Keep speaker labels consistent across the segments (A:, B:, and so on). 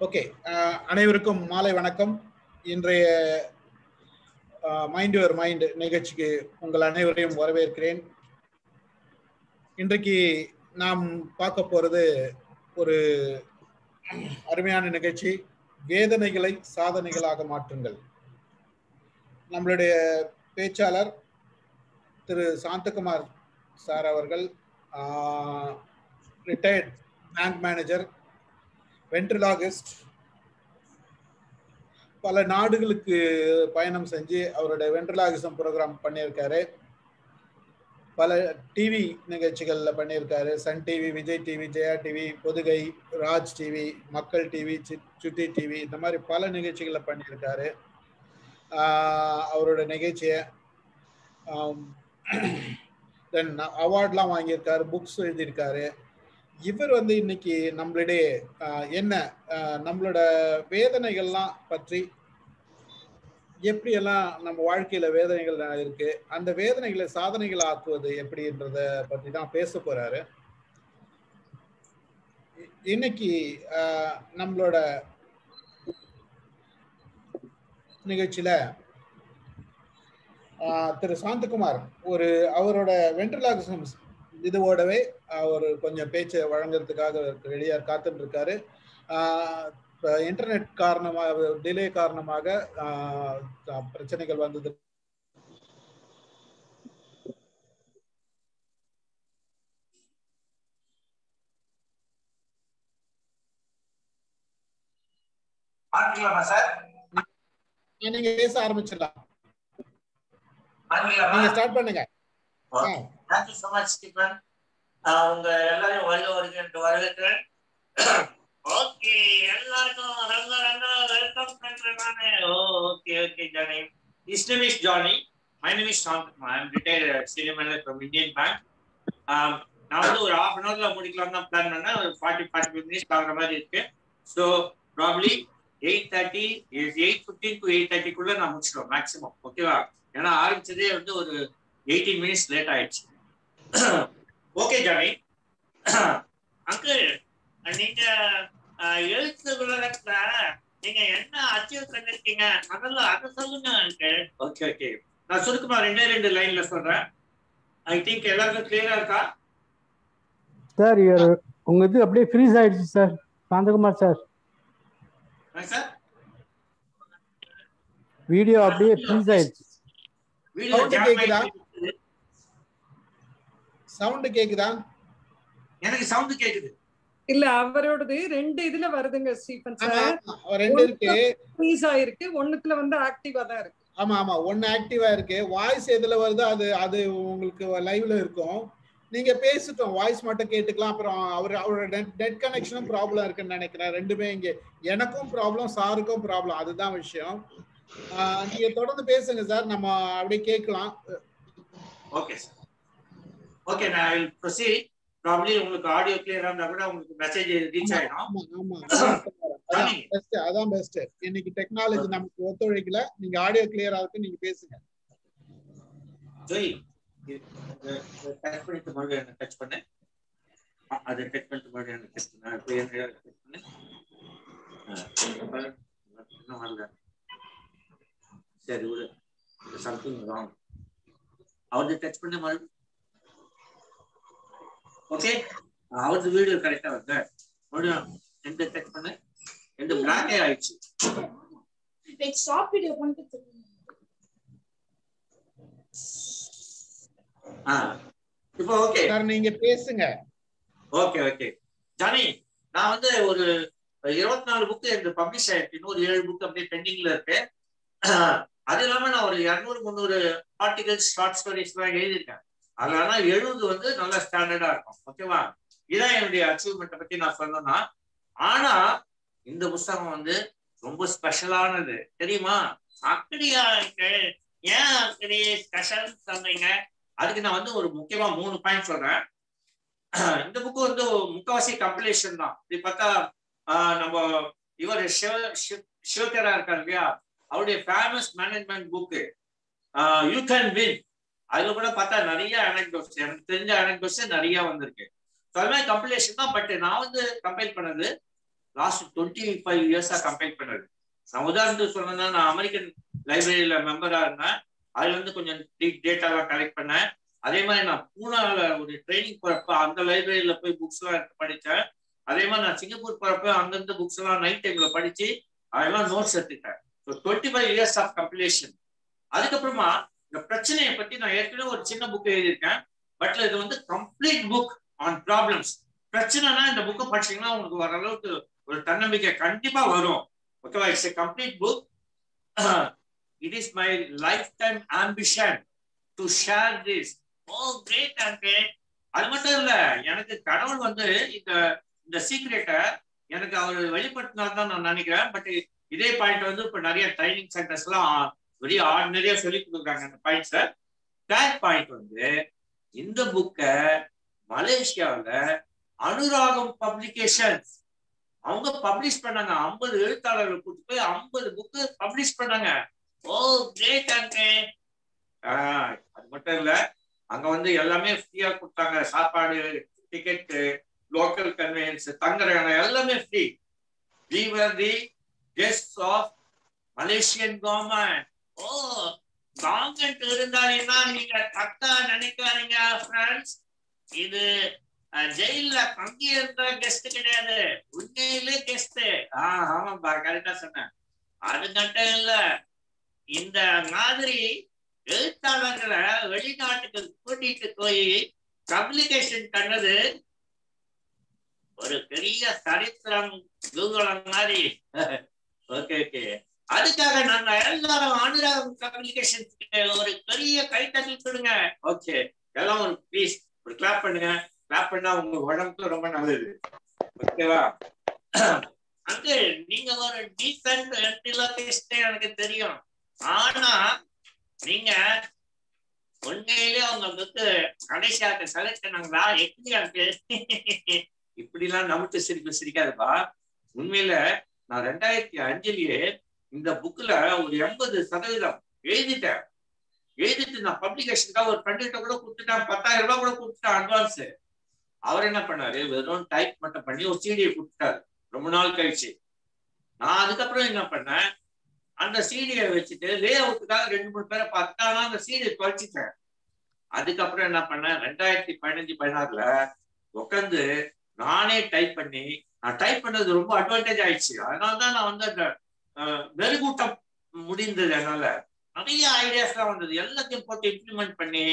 A: Okay அனைவருக்கும் மாலை வணக்கம் இன்றைய மைண்ட் யுவர் மைண்ட் நிகழ்ச்சிக்கு உங்கள் அனைவரையும் வரவேற்கிறேன் இன்றைக்கு நாம் பார்க்க போறது ஒரு அருமையான நிகழ்ச்சி வேதனைகளை சாதனைகளாக மாற்றுங்கள் நம்மளுடைய பேச்சாளர் திரு சாந்தகுமார் சார் அவர்கள் ரிட்டையர்ட் பேங்க் மேனேஜர் வென்ட்ரலாகிஸ்ட் பல நாடுகளுக்கு பயணம் செஞ்சு அவருடைய வென்ட்ரலாகிசம் ப்ரோக்ராம் பண்ணியிருக்காரு பல டிவி நிகழ்ச்சிகளில் பண்ணியிருக்காரு Sun TV Vijay TV Jaya TV Podhigai Raj TV Makkal TV Chutti TV இந்த மாதிரி பல நிகழ்ச்சிகளில் பண்ணியிருக்காரு அவரோட நிகழ்ச்சியை தென் அவார்ட்லாம் வாங்கியிருக்காரு புக்ஸ் எழுதியிருக்காரு இவர் வந்து இன்னைக்கு நம்மளிடையே என்ன நம்மளோட வேதனைகள்லாம் பற்றி எப்படியெல்லாம் நம்ம வாழ்க்கையில வேதனைகள் இருக்கு அந்த வேதனைகளை சாதனைகள் ஆக்குவது எப்படின்றத பற்றி தான் பேச போறாரு இன்னைக்கு நம்மளோட நிகழ்ச்சியில திரு சாந்தகுமார் ஒரு அவரோட வென்ட்ரலாகிசம் இதோடவே அவர் கொஞ்சம் பேச்சை வழங்குறதுக்காக ரெடியா காத்துட்டு இருக்காரு இன்டர்நெட் காரணமாக டிலே காரணமாக பிரச்சனைகள் வந்தது
B: சார்
A: நீங்க பேச ஆரம்பிச்சிடலாம்
B: ஆரம்பிக்கலாமா
A: நீங்க ஸ்டார்ட் பண்ணுங்க
B: தேங்க்யூ ஸோ மச் ஸ்டீபன் உங்க எல்லாரையும் வருக வருக என்று வரவேற்கிறேன் ஓகே எல்லாருக்கும் ரங்க ரங்க வெல்கம் பண்றேன் நானு okay okay Johnny is name is Johnny my name is Shanth I am retired senior manager from Indian Bank நான் வந்து ஒரு ஹாஃப் அன் ஹவர்ல முடிக்கலாம் தான் பிளான் பண்ணேன் ஒரு ஃபார்ட்டி ஃபார்ட்டி ஃபைவ் மினிட்ஸ் ஆகிற மாதிரி இருக்கு so probably eight thirty eight fifteen to eight தேர்ட்டிக்குள்ள நான் முடிச்சிடுவேன் மேக்ஸிமம் ஓகேவா ஏன்னா ஆரம்பிச்சதே வந்து ஒரு எயிட்டீன் மினிட்ஸ் லேட் ஆயிடுச்சு ஓகே ஜானி அங்கிள் நீங்க எழுத்து உலகத்துல நீங்க என்ன அச்சீவ் பண்ணிருக்கீங்க அதெல்லாம் அதை சொல்லுங்க அங்கிள் ஓகே ஓகே நான் சுருக்கமா ரெண்டே ரெண்டு லைன்ல சொல்றேன் ஐ திங்க் எல்லாருக்கும் கிளியரா இருக்கா
C: சார் உங்க இது அப்படியே ஃப்ரீஸ் ஆயிடுச்சு sir Santhakumar sir
B: sir
C: video அப்படியே ஃப்ரீஸ் ஆயிடுச்சு
B: வீடியோ
A: Sound கேக்குதா? சவுண்ட் கேக்குதா
B: எனக்கு சவுண்ட் கேக்குது
D: இல்ல அவரோடது ரெண்டு இதுல வருதுங்க ஸ்டீஃபன்
A: ஆமா
D: சார்
A: ஆமா, ரெண்டு இருக்கு
D: ஃப்ரீஸ் ஆயிருக்கு ஒண்ணுத்துல வந்து ஆக்டிவா தான் இருக்கு
A: ஆமா ஆமா ஒன்னு ஆக்டிவா இருக்கு வாய்ஸ் எதுல வருதோ அது அது உங்களுக்கு லைவ்ல இருக்கும் நீங்க பேசிட்டோம் வாய்ஸ் மட்டும் கேட்டுக்கலாம் அப்புறம் அவர் அவரோட நெட் நெட் கனெக்ஷனும் ப்ராப்ளம் இருக்குன்னு நினைக்கிறேன் ரெண்டுமே இங்க எனக்கும் ப்ராப்ளம் சாருக்கும் ப்ராப்ளம் அதுதான் விஷயம் ஆஹ் நீங்க தொடர்ந்து பேசுங்க சார் நம்ம அப்படியே கேட்கலாம்
B: ஓகே சார் ஓகே நான் ஐ வில் ப்ரொசீட் ப்ராப்ளி உங்களுக்கு ஆடியோ கிளியரா இருந்தா கூட உங்களுக்கு மெசேஜ் ரீச் ஆயிடும்
A: ஆமா ஆமா அதான் பெஸ்ட் அதான் பெஸ்ட் இன்னைக்கு டெக்னாலஜி நமக்கு ஒத்துழைக்கல நீங்க ஆடியோ கிளியரா இருக்கு நீங்க பேசுங்க
B: ஜோய் டச் பண்ணிட்டு மறுபடியும் என்ன டச் பண்ணு அ- அதை டச் பண்ணிட்டு மறுபடியும் என்ன டச் பண்ணு இப்போ என்ன டச் பண்ணு ஆ, இன்னும் வரல சரி விடு சம்திங் ராங் அவரது டச் பண்ண மறுபடியும் ஓகே அவரது வீடியோ கரெக்டா வருது மறுபடியும் எந்த டச் பண்ணு எந்த பிளாக்கே ஆயிடுச்சு
E: Wait, stop video பண்ணிட்டு திரும்புங்க.
B: ஆ இப்போ ஓகே
A: சார் நீங்க பேசுங்க
B: ஓகே ஓகே ஜானி நான் வந்து ஒரு இருபத்தி நாலு புக்கு எனக்கு பப்ளிஷ் ஆயிருக்கு இன்னொரு ஏழு புக் அப்படியே பெண்டிங்ல இருக்கு அது இல்லாம நான் ஒரு இரநூறு முந்நூறு ஆர்டிகல்ஸ் ஷார்ட் ஸ்டோரிஸ் எல்லாம் எழுதியிருக்கேன் அதுல ஆனா எழுபது வந்து நல்ல ஸ்டாண்டர்டா இருக்கும் ஓகேவா இதான் என்னுடைய அச்சீவ்மெண்ட்டை பத்தி நான் சொல்லணும்னா ஆனா இந்த புஸ்தகம் வந்து ரொம்ப ஸ்பெஷலானது தெரியுமா அப்படியா uncle? ஏன் அப்படி ஸ்பெஷல் சொல்றீங்க அதுக்கு நான் வந்து ஒரு முக்கியமா மூணு பாயிண்ட் சொல்றேன் இந்த புக்கு வந்து முக்கவாசி கம்பிலேஷன் தான் இப்படி பார்த்தா ஆஹ் நம்ம இவர் சிவகரா இருக்காரு இல்லையா அவருடைய famous management book you can win அதுல கூட பார்த்தா நிறைய அனக்டோஸ் எனக்கு தெரிஞ்ச அனக்டோஸ் நிறைய வந்திருக்கு ஸோ அது மாதிரி கம்பைலேஷன் தான் பட் நான் வந்து கம்பைல் பண்ணது லாஸ்ட் டுவெண்ட்டி ஃபைவ் இயர்ஸா கம்பைல் பண்ணது நான் உதாரணத்துக்கு சொல்லணும்னா நான் அமெரிக்கன் லைப்ரரியில மெம்பரா இருந்தேன் அதுல இருந்து கொஞ்சம் டேட்டாலாம் கலெக்ட் பண்ணேன் அதே மாதிரி நான் பூனால ஒரு ட்ரைனிங் போறப்ப அந்த லைப்ரரியில போய் புக்ஸ் எல்லாம் எடுத்து படித்தேன் அதே மாதிரி நான் சிங்கப்பூர் போறப்ப அந்தந்த புக்ஸ் எல்லாம் நைட் டைம்ல படிச்சு அதெல்லாம் நோட்ஸ் எடுத்துக்கிட்டேன் so twenty five years of compilation அதுக்கப்புறமா இந்த பிரச்சனையை பத்தி நான் ஏற்கனவே ஒரு சின்ன புக் எழுதியிருக்கேன் பட் இது வந்து கம்ப்ளீட் புக் ஆன் ப்ராப்ளம்ஸ் பிரச்சனைனா இந்த புக்கை படிச்சீங்கன்னா உங்களுக்கு ஓரளவுக்கு ஒரு தன்னம்பிக்கை கண்டிப்பா வரும் ஓகேவா it's a complete book it is my lifetime ambition to share this oh great அங்கே அது மட்டும் இல்ல எனக்கு கடவுள் வந்து இந்த இந்த சீக்ரெட்டை எனக்கு அவர் வெளிப்படுத்தினார் தான் நான் நினைக்கிறேன் பட் இதே பாயிண்ட் வந்து இப்ப நிறைய ட்ரைனிங் சென்டர்ஸ் எல்லாம் வெரி ஆர்டினரியா சொல்லி கொடுக்குறாங்க அந்த பாயிண்ட்ஸை தேர்ட் பாயிண்ட் வந்து இந்த புக்கை மலேசியாவில் அனுராகம் பப்ளிகேஷன்ஸ் அவங்க பப்ளிஷ் பண்ணாங்க ஐம்பது எழுத்தாளர்கள் கூட்டு போய் ஐம்பது புக்கு பப்ளிஷ் பண்ணாங்க ஓ கிரேட் அங்கே அது மட்டும் இல்ல அங்க வந்து எல்லாமே ஃப்ரீயா கொடுத்தாங்க சாப்பாடு டிக்கெட்டு லோக்கல் கன்வீனியன்ஸ் தங்குற இடம் எல்லாமே free we were the guest of Malaysian government oh government இருந்தாங்கன்னா நீங்க தக்கா நினைக்காதீங்க ஃப்ரெண்ட்ஸ் இது ஜெயில தங்கி இருந்த கெஸ்ட் கிடையாது உண்மையிலே கெஸ்ட் ஆஹ் ஆமாப்பா கரெக்டா சொன்னேன் அது மட்டும் இல்ல இந்த மாதிரி எழுத்தாளர்களை வெளிநாட்டுக்கு கூட்டிட்டு போய் பப்ளிகேஷன் பண்ணது ஒரு பெரிய சரித்திரம் பூகோளம் மாதிரி ஓகே ஓகே அதுக்காக நாங்க எல்லாரும் அனுராகம் கம்யூனிகேஷன் ஒரு பெரிய கைத்தட்டல் கொடுங்க ஓகே எல்லாம் ஒரு ப்ளீஸ் ஒரு கிளாப் பண்ணுங்க கிளாப் பண்ணா உங்க உடம்புக்கு ரொம்ப நல்லது ஓகேவா அங்கே நீங்க ஒரு டீசென்ட் என்டிலோகிஸ்ட் எனக்கு தெரியும் ஆனா நீங்க உண்மையிலே உங்களுக்கு கடைசியாக செலக்ட் பண்ணாங்களா எப்படி அங்கே இப்படி எல்லாம் நமக்கு சிரிப்பு சிரிக்காதுப்பா உண்மையில நான் ரெண்டாயிரத்தி அஞ்சுலயே இந்த புக்ல ஒரு எண்பது சதவீதம் எழுதிட்டேன் எழுதிட்டு நான் பப்ளிகேஷனுக்காக ஒரு ஃப்ரெண்ட்கிட்ட கூட கொடுத்துட்டேன் பத்தாயிரம் ரூபாய் கூட கொடுத்துட்டேன் அட்வான்ஸ் அவர் என்ன பண்ணாரு வெறும் டைப் மட்டும் பண்ணி ஒரு சீடியை கொடுத்துட்டாரு ரொம்ப நாள் கழிச்சு நான் அதுக்கப்புறம் என்ன பண்ணேன் அந்த சீடியை வச்சுட்டு லே அவுட்டுக்காக ரெண்டு மூணு பேரை பார்த்தா நான் அந்த சீடியை குறைச்சிட்டேன் அதுக்கப்புறம் என்ன பண்ணேன் ரெண்டாயிரத்தி பதினஞ்சு பதினாறுல உட்காந்து நானே டைப் பண்ணி நான் டைப் பண்ணது ரொம்ப அட்வான்டேஜ் ஆயிடுச்சு அதனால தான் நான் வந்து அந்த மெருகூட்டம் முடிந்தது என்னால நிறைய ஐடியாஸ் எல்லாம் வந்தது எல்லாத்தையும் போட்டு இம்ப்ளிமெண்ட் பண்ணி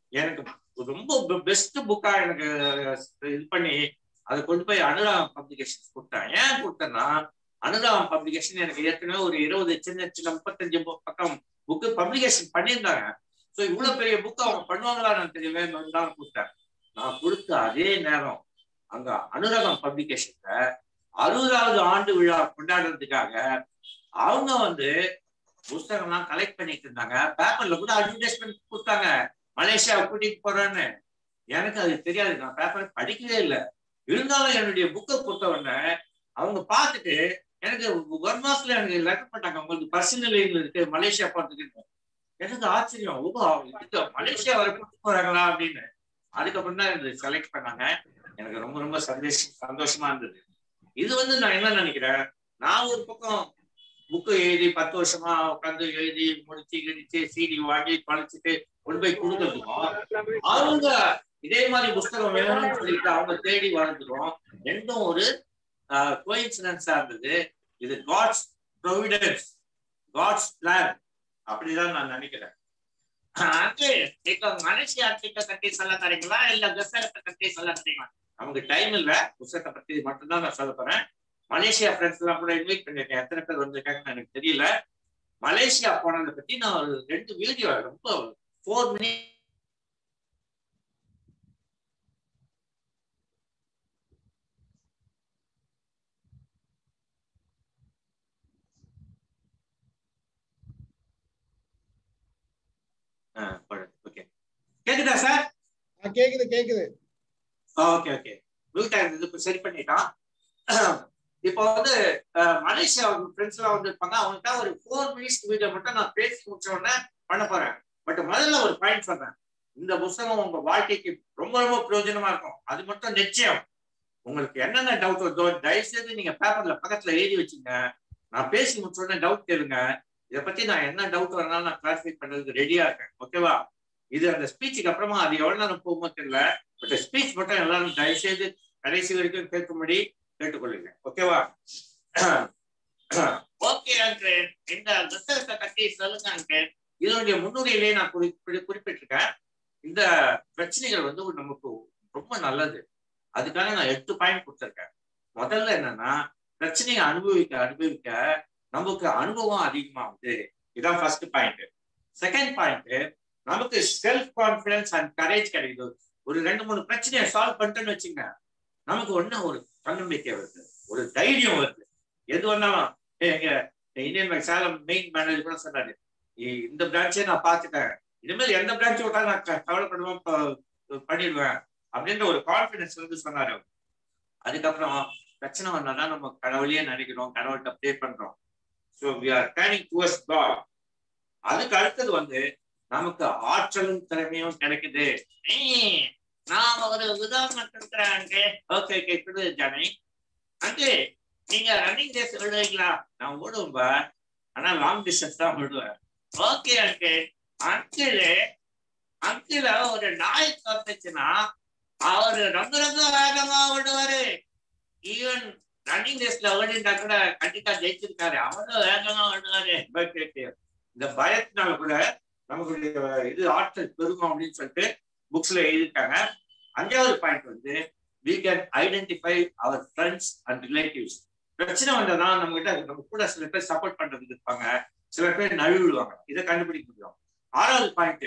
B: எனக்கு ரொம்ப பெஸ்ட் புக்கா எனக்கு இது பண்ணி அதை கொண்டு போய் அனுராகம் பப்ளிகேஷன் கொடுத்தேன் ஏன் கொடுத்தேன்னா அனுராகம் பப்ளிகேஷன் எனக்கு ஏற்கனவே ஒரு இருபது சின்ன சின்ன முப்பத்தஞ்சு பக்கம் புக்கு பப்ளிகேஷன் பண்ணியிருந்தாங்க ஸோ இவ்வளவு பெரிய புக் அவங்க பண்ணுவாங்களா எனக்கு தெரியவே தான் கொடுத்தேன் நான் கொடுத்த அதே நேரம் அங்க அனுராகம் பப்ளிகேஷன்ல அறுபதாவது ஆண்டு விழா கொண்டாடுறதுக்காக அவங்க வந்து புஸ்தகம்லாம் கலெக்ட் பண்ணிட்டு இருந்தாங்க பேப்பர்ல கூட அட்வர்டைஸ்மெண்ட் கொடுத்தாங்க மலேசியாவை கூட்டிட்டு போறேன்னு எனக்கு அது தெரியாது நான் பேப்பர் படிக்கவே இல்லை இருந்தாலும் என்னுடைய புக்கை கொடுத்த உடனே அவங்க பார்த்துட்டு எனக்கு ஒரு மாசத்துல எனக்கு லெட்டர் பண்ணாங்க உங்களுக்கு பர்சனல் இருக்கு மலேசியா போறதுக்கு எனக்கு ஆச்சரியம் ஓ இதுக்கு மலேசியா வர கூட்டு போறாங்களா அப்படின்னு அதுக்கப்புறம் தான் இது செலக்ட் பண்ணாங்க எனக்கு ரொம்ப ரொம்ப சந்தோஷ சந்தோஷமா இருந்தது இது வந்து நான் என்ன நினைக்கிறேன் நான் ஒரு பக்கம் புக்கு எழுதி பத்து வருஷமா உட்காந்து எழுதி முடிச்சு கிழிச்சு சீடி வாங்கி பழிச்சுட்டு கொண்டு போய் கொடுக்கறதுக்கும் அவங்க இதே மாதிரி புஸ்தகம் வேணும்னு சொல்லிட்டு அவங்க தேடி வர்றதுக்கும் ரெண்டும் ஒரு கோயின்சிடன்ஸா இருந்தது இது காட்ஸ் ப்ரொவிடன்ஸ் காட்ஸ் பிளான் அப்படிதான் நான் நினைக்கிறேன் அங்கே இப்போ மலேசியா கிட்ட கட்டி சொல்ல தரீங்களா இல்ல புஸ்தகத்தை கட்டி சொல்ல தரீங்களா நமக்கு டைம் இல்ல புஸ்தகத்தை பத்தி மட்டும்தான் நான் சொல்ல போறேன் மலேசியா ஃப்ரெண்ட்ஸ் எல்லாம் கூட இன்வைட் பண்ணிருக்கேன் எத்தனை பேர் வந்திருக்காங்கன்னு எனக்கு தெரியல மலேசியா போனதை பத்தி நான் ஒரு ரெண்டு வீடியோ ரொம்ப ஃபோர் மினிட் ஓகே கேக்குதா சார்
A: கேக்குது கேக்குது
B: ஓகே ஓகே மியூட் ஆயிருந்தது இப்போ சரி பண்ணிட்டான் இப்போ வந்து மலேசியா ஃப்ரெண்ட்ஸ் எல்லாம் வந்து இருப்பாங்க அவங்ககிட்ட ஒரு ஃபோர் மினிட்ஸ் வீடியோ மட்டும் நான் பேசி முடிச்ச உடனே பண்ண போறேன் பட் முதல்ல ஒரு பாயிண்ட் சொல்றேன் இந்த புஸ்தகம் உங்க வாழ்க்கைக்கு ரொம்ப ரொம்ப பிரயோஜனமா இருக்கும் அது மட்டும் நிச்சயம் உங்களுக்கு என்னென்ன டவுட் வருதோ தயவு செய்து நீங்க பேப்பர்ல பக்கத்துல எழுதி வச்சுங்க நான் பேசி முடிச்ச உடனே டவுட் கேளுங்க இதை பத்தி நான் என்ன டவுட் வரனாலும் நான் கிளாரிஃபை பண்றதுக்கு ரெடியா இருக்கேன் ஓகேவா இது அந்த ஸ்பீச்சுக்கு அப்புறமா அது எவ்வளவு நேரம் போகுமோ தெரியல பட் ஸ்பீச் மட்டும் எல்லாரும் தயவு செய்து கடைசி வரைக்கும் கேட்கும்படி கேட்டுக்கொள்ளுங்க ஓகேவா ஓகே அங்கிள் இந்த புத்தகத்தை பத்தி சொல்லுங்க அங்கிள் இதனுடைய முன்னுரையிலேயே நான் குறி குறி- குறிப்பிட்டிருக்கேன் இந்த பிரச்சனைகள் வந்து நமக்கு ரொம்ப நல்லது அதுக்காக நான் எட்டு பாயிண்ட் கொடுத்துருக்கேன் முதல்ல என்னன்னா பிரச்சனையை அனுபவிக்க அனுபவிக்க நமக்கு அனுபவம் அதிகமாகுது இதான் ஃபர்ஸ்ட் பாயிண்ட் செகண்ட் பாயிண்ட் நமக்கு செல்ஃப் கான்பிடன்ஸ் அண்ட் கரேஜ் கிடைக்குது ஒரு ரெண்டு மூணு பிரச்சனையை சால்வ் பண்ணிட்டேன்னு வச்சுங்க நமக்கு ஒண்ணு ஒரு தன்னம்பிக்கை வருது ஒரு தைரியம் வருது எது வந்தாலும் எங்க Indian Bank Salem main manager கூட சொன்னாரு "இ- இந்த பிரான்ச்சே நான் பார்த்துட்டேன் இனிமேல் எந்த பிரான்ச் விட்டாலும் நான் க- கவலைப்படுவேன் ப- பண்ணிடுவேன் அப்படின்ற ஒரு கான்பிடன்ஸ் வந்து சொன்னாரு அவர். அதுக்கப்புறம் பிரச்சனை வந்தாதான் நம்ம கடவுளையே நினைக்கிறோம் கடவுள்கிட்ட ப்ரே பண்றோம் so we are turning towards God அதுக்கு அடுத்தது வந்து நமக்கு ஆற்றலும் திறமையும் கிடைக்குது ஏய், நான் ஒரு உதாரணம் கொடுக்குறேன் அங்கே ஓகே ஓகே குடு ஜானி அங்கே நீங்க ரன்னிங் ரேஸ் விடுவீங்களா நான் ஓடுவேன்பா ஆனா லாங் டிஸ்டன்ஸ் தான் விடுவேன் ஓகே அங்கே அங்கிள் அங்கிள் ஒரு நாய் தப்பிச்சுன்னா அவரு ரொம்ப ரொம்ப வேகமா ஓடுவாரு ஈவன் ரன்னிங் ரேஸ்ல ஓடிட்டா கூட கண்டிப்பா ஜெயிச்சிருக்காரு அவரும் வேகமா ஓடுவாரு பட் இந்த பயத்தினால கூட நமக்குடைய இது ஆற்றல் பெருகும் அப்படின்னு சொல்லிட்டு புக்ஸ்ல எழுதியிருக்காங்க அஞ்சாவது பாயிண்ட் வந்து we can identify our friends and relatives பிரச்சனை வந்தா நம்ம கிட்ட நம்ம கூட சில பேர் சப்போர்ட் பண்றதுக்கு இருப்பாங்க சில பேர் நழுவிடுவாங்க இதை கண்டுபிடிக்க முடியும் ஆறாவது point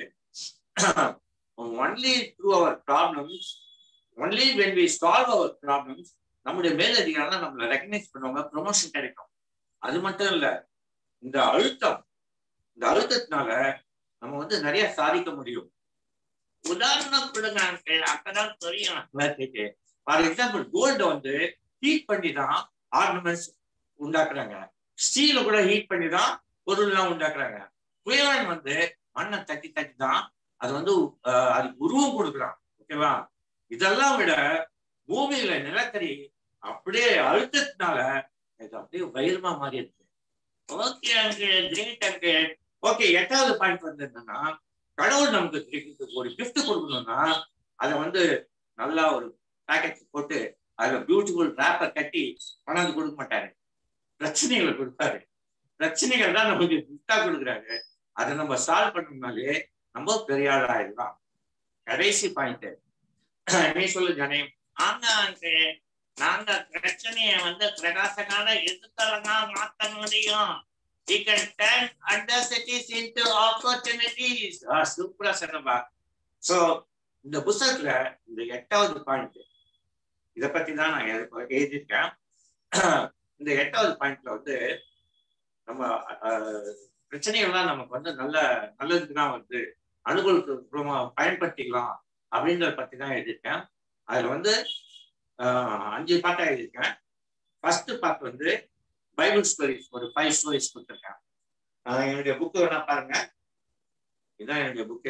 B: only through our problems only when we solve our problems நம்முடைய மேலதிகாரம் நம்மளை ரெக்கக்னைஸ் பண்ணுவாங்க ப்ரொமோஷன் கிடைக்கும் அது மட்டும் இல்ல இந்த அழுத்தம் இந்த அழுத்தத்தினால நம்ம வந்து நிறைய சாதிக்க முடியும் உதாரணம் கொடுங்க uncle. அப்பதான் தெரியும் ஃபார் எக்ஸாம்பிள் கோல்டு வந்து ஹீட் பண்ணி தான் ஆர்னமெண்ட்ஸ் உண்டாக்குறாங்க ஸ்டீல கூட ஹீட் பண்ணி தான் பொருள்லாம் உண்டாக்குறாங்க குயவன் வந்து மண்ணை தட்டி தட்டி தான் அது வந்து ஆஹ், அதுக்கு உருவம் கொடுக்குறான் ஓகேவா இதெல்லாம் விட பூமியில நிலக்கரி அப்படியே அழுத்தத்தினால இது அப்படியே வைரமா மாறி இருக்கு ஓகே அங்கு கிரேட் அங்கு ஓகே எட்டாவது பாயிண்ட் வந்து என்னன்னா கடவுள் நமக்கு கிடைக்கிறதுக்கு ஒரு gift கொடுக்கணும்னா அதை வந்து நல்லா ஒரு பேக்கெட் போட்டு அதுல பியூட்டிஃபுல் ரேப்பர் கட்டி கொண்டாந்து கொடுக்க மாட்டாரு பிரச்சனைகளை கொடுப்பாரு பிரச்சனைகள் தான் நமக்கு கிஃப்டா கொடுக்குறாரு அதை நம்ம சால்வ் பண்ணோம்னாலே நம்ம பெரிய ஆள் ஆயிடலாம் கடைசி பாயிண்ட் நீ சொல்லு ஜனே ஆமா uncle. நாங்க பிரச்சனைய வந்து பிரகாசமான எதிர்காலமா மாத்த முடியும் we can turn adversities into opportunities ஆ சூப்பரா சொன்னப்பா சோ இந்த புத்தகத்துல இந்த எட்டாவது பாயிண்ட் இத பத்தி தான் நான் எழு- எழுதியிருக்கேன் இந்த எட்டாவது பாயிண்ட்ல வந்து நம்ம அஹ், பிரச்சனைகள்லாம் நமக்கு வந்து நல்ல நல்லதுக்கு தான் வந்து அனுகூலத்துக்கு பயன்படுத்திக்கலாம் அப்படின்றத பத்தி தான் எழுதியிருக்கேன் அதுல வந்து ஆஹ், அஞ்சு பாட்டா எழுதியிருக்கேன் ஃபர்ஸ்ட் பார்ட் வந்து பைபிள் ஸ்டோரிஸ் ஒரு ஃபைவ் ஸ்டோரிஸ் கொடுத்துருக்கேன் ஆஹ், என்னுடைய புக்கு வேணா பாருங்க இதுதான் என்னுடைய புக்கு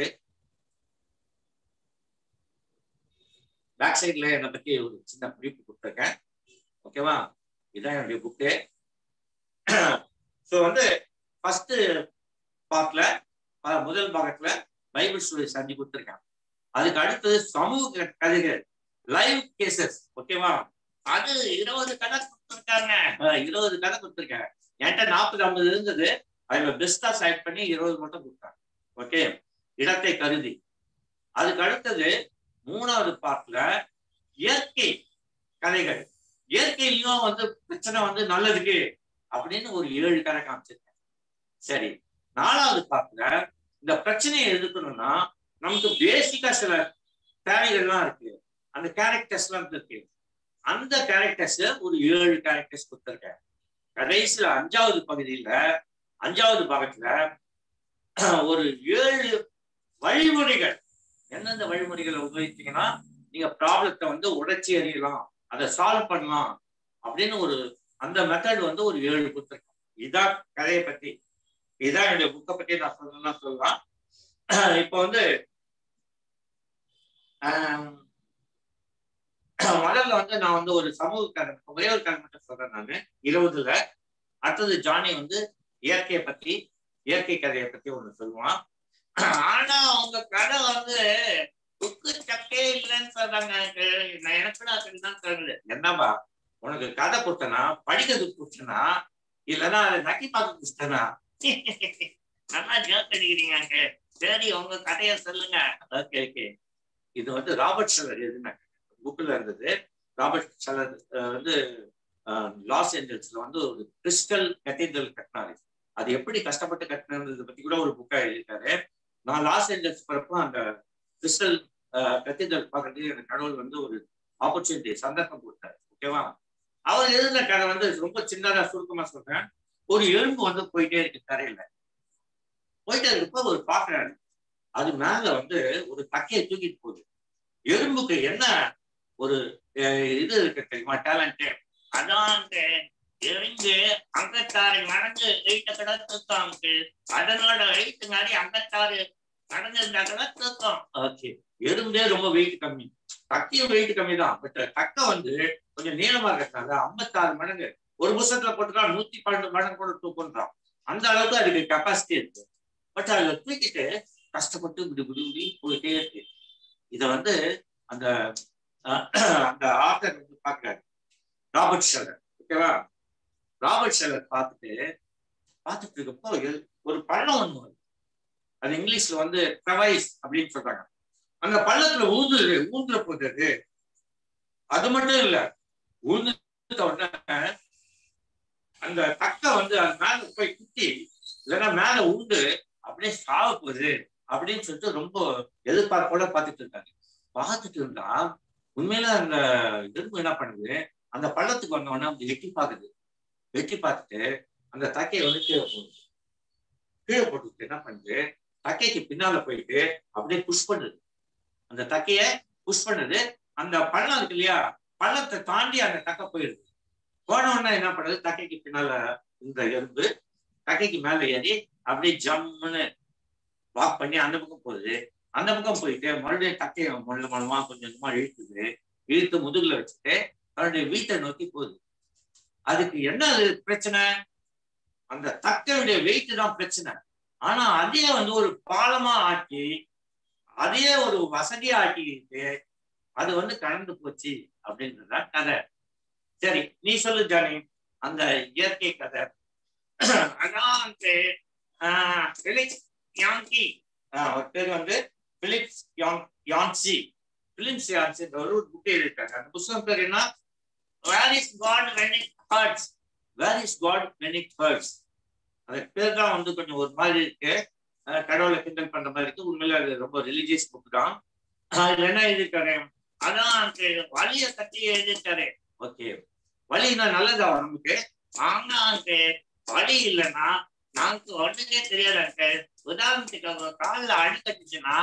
B: பேக் சைட்ல என்னை பத்தி ஒரு சின்ன குறிப்பு கொடுத்துருக்கேன் ஓகேவா இதுதான் என்னுடைய புக்கு ஸோ வந்து ஃபர்ஸ்ட் பார்ட்ல முதல் பாகத்துல பைபிள் ஸ்டோரிஸ் அஞ்சு கொடுத்துருக்கேன் அதுக்கு அடுத்தது சமூக கதைகள் லைவ் கேசஸ் ஓகேவா அது இருபது கதை கொடுத்துருக்காங்க அஹ் இருபது கதை கொடுத்துருக்கேன் என்கிட்ட நாற்பது ஐம்பது இருந்தது அதுல பெஸ்டா செலக்ட் பண்ணி இருபது மட்டும் கொடுத்தாங்க ஓகே இடத்தை கருதி அதுக்கு அடுத்தது மூணாவது பார்ட்ல இயற்கை கதைகள் இயற்கையிலும் வந்து பிரச்சனை வந்து நல்லதுக்கு அப்படின்னு ஒரு ஏழு கதை காமிச்சிருக்கேன் சரி நாலாவது பார்ட்ல இந்த பிரச்சனையை எதிர்க்கணும்னா நமக்கு பேசிக்கா சில தேவைகள்லாம் இருக்கு அந்த கேரக்டர்ஸ் எல்லாம் இருக்கு அந்த கேரக்டர்ஸ் ஒரு ஏழு கேரக்டர்ஸ் கொடுத்துருக்கேன் கடைசியில அஞ்சாவது பகுதியில அஞ்சாவது பாகத்துல ஒரு ஏழு வழிமுறைகள் எந்தெந்த வழிமுறைகளை உபயோகிச்சீங்கன்னா நீங்க ப்ராப்ளத்தை வந்து உடைச்சி எறியலாம் அதை சால்வ் பண்ணலாம் அப்படின்னு ஒரு அந்த மெத்தட் வந்து ஒரு ஏழு கொடுத்துருக்கேன் இதான் கதையை பத்தி இதான் என்னுடைய புக்கை பத்தி நான் சொல்லணும்னா சொல்லலாம் இப்போ வந்து ஆம், முதல்ல வந்து நான் வந்து ஒரு சமூக கதை ஒரே ஒரு கதை மட்டும் சொல்றேன் நானு இருபதுல அடுத்தது ஜானி வந்து இயற்கையை பத்தி இயற்கை கதையை பத்தி ஒண்ணு சொல்லுவான் ஆனா அவங்க கதை வந்து புக்கு சக்கே இல்லைன்னு சொல்றாங்க எனக்கு நான் எனக்கு தான் தெரியல என்னப்பா உனக்கு கதை கொடுத்தனா படிக்கிறது கொடுத்தனா இல்லைன்னா அதை நக்கி பார்க்க கொடுத்தனா நல்லா ஜோக் அடிக்கிறீங்க uncle. சரி உங்க கதையை சொல்லுங்க ஓகே ஓகே இது வந்து ராபர்ட் ஷெல்லர் எழுதினாங்க புக்கில் இருந்தது ராபர்ட் ஷெல்லர் அஹ், வந்து அஹ், லாஸ் ஏஞ்சல்ஸ்ல வந்து ஒரு கிறிஸ்டல் கத்தீட்ரல் கட்டினாரு அது எப்படி கஷ்டப்பட்டு கட்டினது பத்தி கூட ஒரு புக்கா எழுதியிருக்காரு நான் லாஸ் ஏஞ்சல்ஸ் போறப்போ அந்த கிறிஸ்டல் கத்தீட்ரல் பார்க்கறதுக்கு எனக்கு கடவுள் வந்து ஒரு ஆப்பர்ச்சுனிட்டி சந்தர்ப்பம் கொடுத்தாரு ஓகேவா அவர் எழுதின கதை வந்து ரொம்ப சின்னதா சுருக்கமா சொல்றேன் ஒரு எறும்பு வந்து போயிட்டே இருக்கு கரையில போயிட்டே இருக்கப்ப ஒரு பாக்குறாரு அது மேல வந்து ஒரு தக்கையை தூக்கிட்டு போகுது எறும்புக்கு என்ன ஒரு அஹ், இது இருக்கு தெரியுமா டேலண்ட் அதான் எறும்பு அங்கத்தாறு மடங்கு வெயிட்ட கடை தூக்கம் அதனோட வெயிட் மாதிரி அங்கத்தாறு மடங்கு இருந்தா கூட தூக்கம் ஓகே எறும்பே ரொம்ப வெயிட் கம்மி தக்கையும் வெயிட் கம்மி தான் பட் தக்கை வந்து கொஞ்சம் நீளமா இருக்கிறாங்க ஐம்பத்தாறு மடங்கு ஒரு புஷத்துல போட்டுட்டா நூத்தி பன்னெண்டு மடங்கு கூட தூக்குன்றான் அந்த அளவுக்கு அதுக்கு கெப்பாசிட்டி இருக்கு பட் அதுல தூக்கிட்டு கஷ்டப்பட்டு இப்படி இப்படி இப்படி போயிட்டே இருக்கு இத வந்து அந்த அஹ், அந்த ஆத்தர் வந்து பாக்குறாரு ராபர்ட் ஷெல்லர் ஓகேவா ராபர்ட் ஷெல்லர் பார்த்துட்டு பார்த்துட்டு இருக்கப்போ எல்- ஒரு பள்ளம் ஒண்ணு வருது அது இங்கிலீஷ்ல வந்து ப்ரவைஸ் அப்படின்னு சொல்றாங்க அந்த பள்ளத்துல ஊந்து ஊந்துல போகுது அது மட்டும் இல்ல ஊந்து உடனே அந்த தக்க வந்து அது மேல போய் குத்தி இல்லைன்னா மேல உண்டு அப்படியே சாவ போகுது அப்படின்னு சொல்லிட்டு ரொம்ப எதிர்பார்ப்போட பார்த்துட்டு இருக்காங்க பார்த்துட்டு இருந்தா உண்மையில அந்த எறும்பு என்ன பண்ணுது அந்த பள்ளத்துக்கு வந்த உடனே அப்படி எட்டி பார்க்குது எட்டி பார்த்துட்டு அந்த தக்கையை வந்து கீழே போடுது கீழே போட்டுட்டு என்ன பண்ணுது தக்கைக்கு பின்னால போயிட்டு அப்படியே புஷ் பண்ணுது அந்த தக்கைய புஷ் பண்ணுது அந்த பள்ளம் இருக்கு இல்லையா பள்ளத்தை தாண்டி அந்த தக்கை போயிடுது போன உடனே என்ன பண்ணுது தக்கைக்கு பின்னால இந்த எறும்பு தக்கைக்கு மேல ஏறி அப்படியே ஜம்முன்னு வாக் பண்ணி அந்த பக்கம் போகுது அந்த பக்கம் போயிட்டு மறுபடியும் தக்கையை மொல்ல மொல்லமா கொஞ்சம் கொஞ்சமா இழுத்துது இழுத்து முதுகுல வச்சுட்டு தன்னுடைய வீட்டை நோக்கி போகுது அதுக்கு என்ன அது பிரச்சனை அந்த தக்கையுடைய வெயிட் தான் பிரச்சனை ஆனா அதே வந்து ஒரு பாலமா ஆக்கி அதே ஒரு வசதியா ஆக்கிட்டு அது வந்து கடந்து போச்சு அப்படின்றதுதான் கதை சரி நீ சொல்லு ஜானி அந்த இயற்கை கதை அதான் வந்து ஆஹ், பிலிப்ஸ் யாங்கி ஆஹ், அவர் பேர் வந்து பிலிப்ஸ் யாங் யான்சி பிலிப்ஸ் யான்சி ஒரு புக் எழுதியிருக்காங்க அந்த புத்தகம் பேர் என்ன where is God when it hurts where is God when it hurts அந்த பேர் தான் வந்து கொஞ்சம் ஒரு மாதிரி இருக்கு அஹ் கடவுளை கிண்டல் பண்ற மாதிரி இருக்கு உண்மையில அது ரொம்ப ரிலீஜியஸ் புக் தான் அதுல என்ன எழுதியிருக்காரு அதான் அந்த வலிய கட்டி எழுதியிருக்காரு ஓகே வலினா நல்லதா உடம்புக்கு ஆனா அந்த வலி இல்லைன்னா நமக்கு ஒண்ணுமே தெரியாது உதாரணத்துக்கு அவங்க காலில் அடிக்கட்டுச்சுன்னா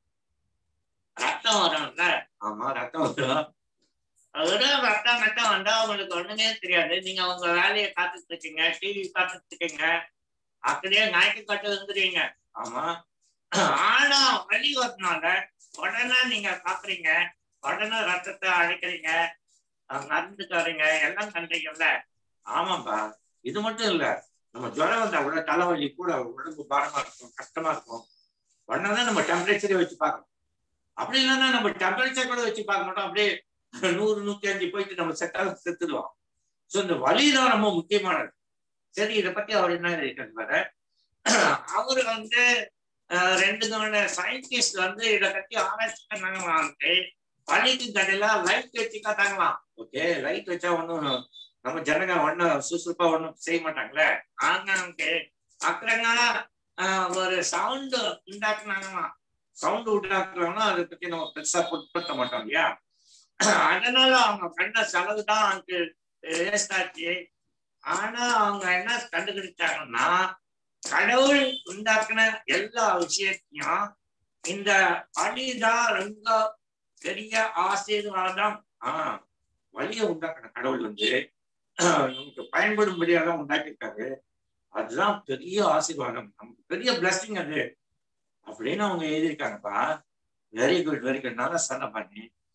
B: ரத்தம் வரும்ல ஆமா ரத்தம் வரும் வெறும் ரத்தம் மட்டும் வந்தா உங்களுக்கு ஒண்ணுமே தெரியாது நீங்க உங்க வேலையை காத்துட்டு இருக்கீங்க டிவி பார்த்துட்டு இருக்கீங்க அப்படியே நாய்க்கு கட்டு வந்துடுவீங்க ஆமா ஆனா வலி வரனால உடனே நீங்க பாக்குறீங்க உடனே ரத்தத்தை அழைக்கிறீங்க அஹ் மருந்துக்கு வரீங்க எல்லாம் பண்றீங்கல்ல ஆமாப்பா இது மட்டும் இல்ல நம்ம ஜுரம் வந்தா கூட தலைவலி கூட உடம்பு பாரமா இருக்கும் கஷ்டமா இருக்கும் உடனே தான் நம்ம டெம்பரேச்சரே வச்சு பார்க்கணும் அப்படி இல்லைன்னா நம்ம டெம்பரேச்சர் கூட வச்சு பார்க்க மாட்டோம் அப்படியே நூறு நூத்தி அஞ்சு போயிட்டு நம்ம செட்டாக செத்துடுவோம் ஸோ இந்த வலி தான் ரொம்ப முக்கியமானது சரி இதை பத்தி அவர் என்ன இருக்கிறது வேற அவர் வந்து அஹ், ரெண்டு கவன சயின்டிஸ்ட் வந்து இதை பத்தி ஆராய்ச்சி பண்ணாங்களான்ட்டு வலிக்கு கடையில லைட் வச்சு காட்டாங்களாம் ஓகே லைட் வச்சா ஒன்றும் நம்ம ஜனங்க ஒன்றும் சுறுசுறுப்பா ஒன்றும் செய்ய மாட்டாங்களே ஆனாங்க அப்புறங்க ஒரு சவுண்ட் உண்டாக்குனாங்களாம் சவுண்ட் உண்டாக்குறாங்கன்னா அதை பத்தி நம்ம பெருசா பொருட்படுத்த மாட்டோம் இல்லையா அதனால அவங்க கண்ட செலவு தான் அங்கு வேஸ்ட் ஆச்சு ஆனா அவங்க என்ன கண்டுபிடிச்சாங்கன்னா கடவுள் உண்டாக்குன எல்லா விஷயத்தையும் இந்த வழிதான் ரொம்ப பெரிய ஆசீர்வாதம் ஆஹ் வழியை உண்டாக்குன கடவுள் வந்து நமக்கு பயன்படும்படியாக தான் உண்டாக்கியிருக்காரு அதுதான் பெரிய ஆசீர்வாதம் நமக்கு பெரிய பிளஸ்டிங் அது அப்படின்னு அவங்க எழுதியிருக்காங்கப்பா வெரி குட் வெரி குட் நல்லா சொன்ன பண்ணி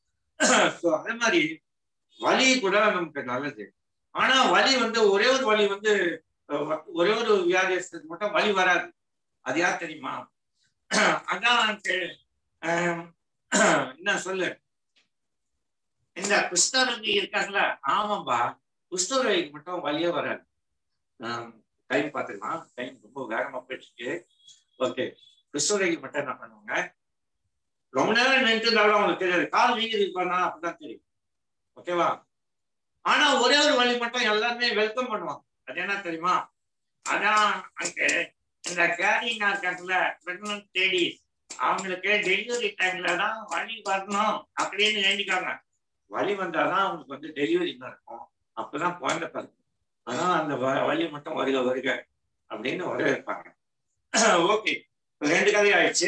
F: ஸோ அதே மாதிரி வலி கூட நமக்கு நல்லது ஆனா வலி வந்து ஒரே ஒரு வலி வந்து அஹ், வ- ஒரே ஒரு வியாதியத்துக்கு மட்டும் வலி வராது அது யார் தெரியுமா அதான் எனக்கு, ஆம், என்ன சொல்லு இந்த குஷ்டரோகி இருக்காங்களா ஆமாம்பா குஷ்டரோகிக்கு மட்டும் வலியே வராது டைம் பார்த்துக்கலாம் டைம் ரொம்ப வேகமா போயிட்டு இருக்கு ஓகே குஷ்டரோகி மட்டும் என்ன பண்ணுவாங்க ரொம்ப நேரம் நின்று இருந்தாலும் அவங்களுக்கு தெரியாது கால் வீங்கி பண்ணா அப்படிதான் தெரியும் ஓகேவா ஆனா ஒரே ஒரு வழி மட்டும் எல்லாருமே வெல்கம் பண்ணுவாங்க அது என்ன தெரியுமா அதான் அங்க இந்த கேரிங்கா இருக்காங்கல்ல பிரெக்னன்ட் லேடிஸ் அவங்களுக்கு டெலிவரி டைம்ல தான் வலி வரணும் அப்படின்னு வேண்டிக்காங்க வலி வந்தாதான் அவங்களுக்கு வந்து டெலிவரி நடக்கும் அப்பதான் குழந்தை பிறக்கும் ஆனா அந்த வ- வலி மட்டும் வருக வருக அப்படின்னு வரவேற்பாங்க ஓகே ரெண்டு கதை ஆயிடுச்சு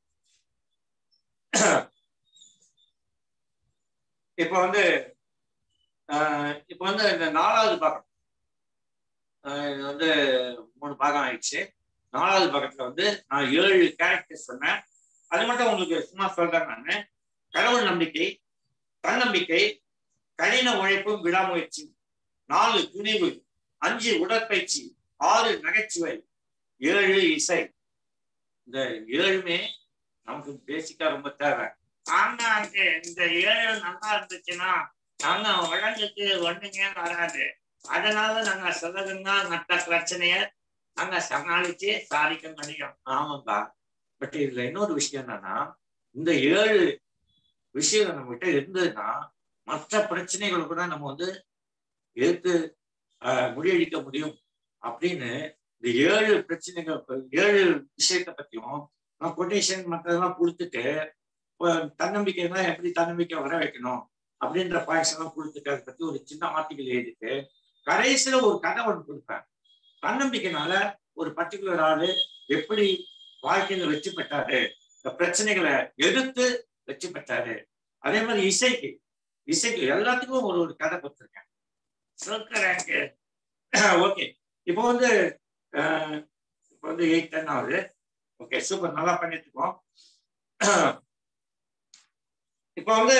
F: இப்ப வந்து ஆஹ் இப்ப வந்து இந்த நாலாவது பாகம் ஆஹ் இது வந்து மூணு பாகம் ஆயிடுச்சு நாலாவது பாகத்துல வந்து நான் ஏழு கேரக்டர் சொன்னேன் அது மட்டும் உங்களுக்கு சும்மா சொல்றேன் நான் கடவுள் நம்பிக்கை தன்னம்பிக்கை கடின உழைப்பும் விடாமுயற்சி நாலு துணிவு அஞ்சு உடற்பயிற்சி ஆறு நகைச்சுவை ஏழு இசை இந்த ஏழுமே நமக்கு பேசிக்கா ரொம்ப தேவை ஆனா அங்க இந்த ஏழு நல்லா இருந்துச்சுன்னா நாங்க வழங்குக்கு ஒண்ணுமே வராது அதனால நாங்க சொல்லதுன்னா மற்ற பிரச்சனைய நாங்க சமாளிச்சு சாதிக்க முடியும் ஆமாப்பா பட் இதுல இன்னொரு விஷயம் என்னன்னா இந்த ஏழு விஷயம் நம்ம கிட்ட இருந்ததுன்னா மற்ற பிரச்சனைகள் கூட நம்ம வந்து எடுத்து ஆஹ், முறியடிக்க முடியும் அப்படின்னு இந்த ஏழு பிரச்சனைகள் ஏழு விஷயத்தை பத்தியும் நான் கொட்டேஷன் மற்றதெல்லாம் கொடுத்துட்டு இப்போ தன்னம்பிக்கைனா எப்படி தன்னம்பிக்கை வர வைக்கணும் அப்படின்ற பாயிண்ட்ஸ் எல்லாம் கொடுத்துட்டு அதை பத்தி ஒரு சின்ன ஆர்டிகல் எழுதிட்டு கடைசியில ஒரு கதை ஒன்று கொடுப்பேன் தன்னம்பிக்கைனால ஒரு பர்டிகுலர் ஆளு எப்படி வாழ்க்கையில வெற்றி பெற்றாரு இந்த பிரச்சனைகளை எதிர்த்து வெற்றி பெற்றாரு அதே மாதிரி இசைக்கு இசைக்கு எல்லாத்துக்கும் ஒரு ஒரு கதை கொடுத்துருக்கேன் ஓகே இப்போ வந்து அஹ், இப்போ வந்து எயிட் டென் ஆகுது ஓகே சூப்பர் நல்லா பண்ணிட்டு இருக்கோம் இப்போ வந்து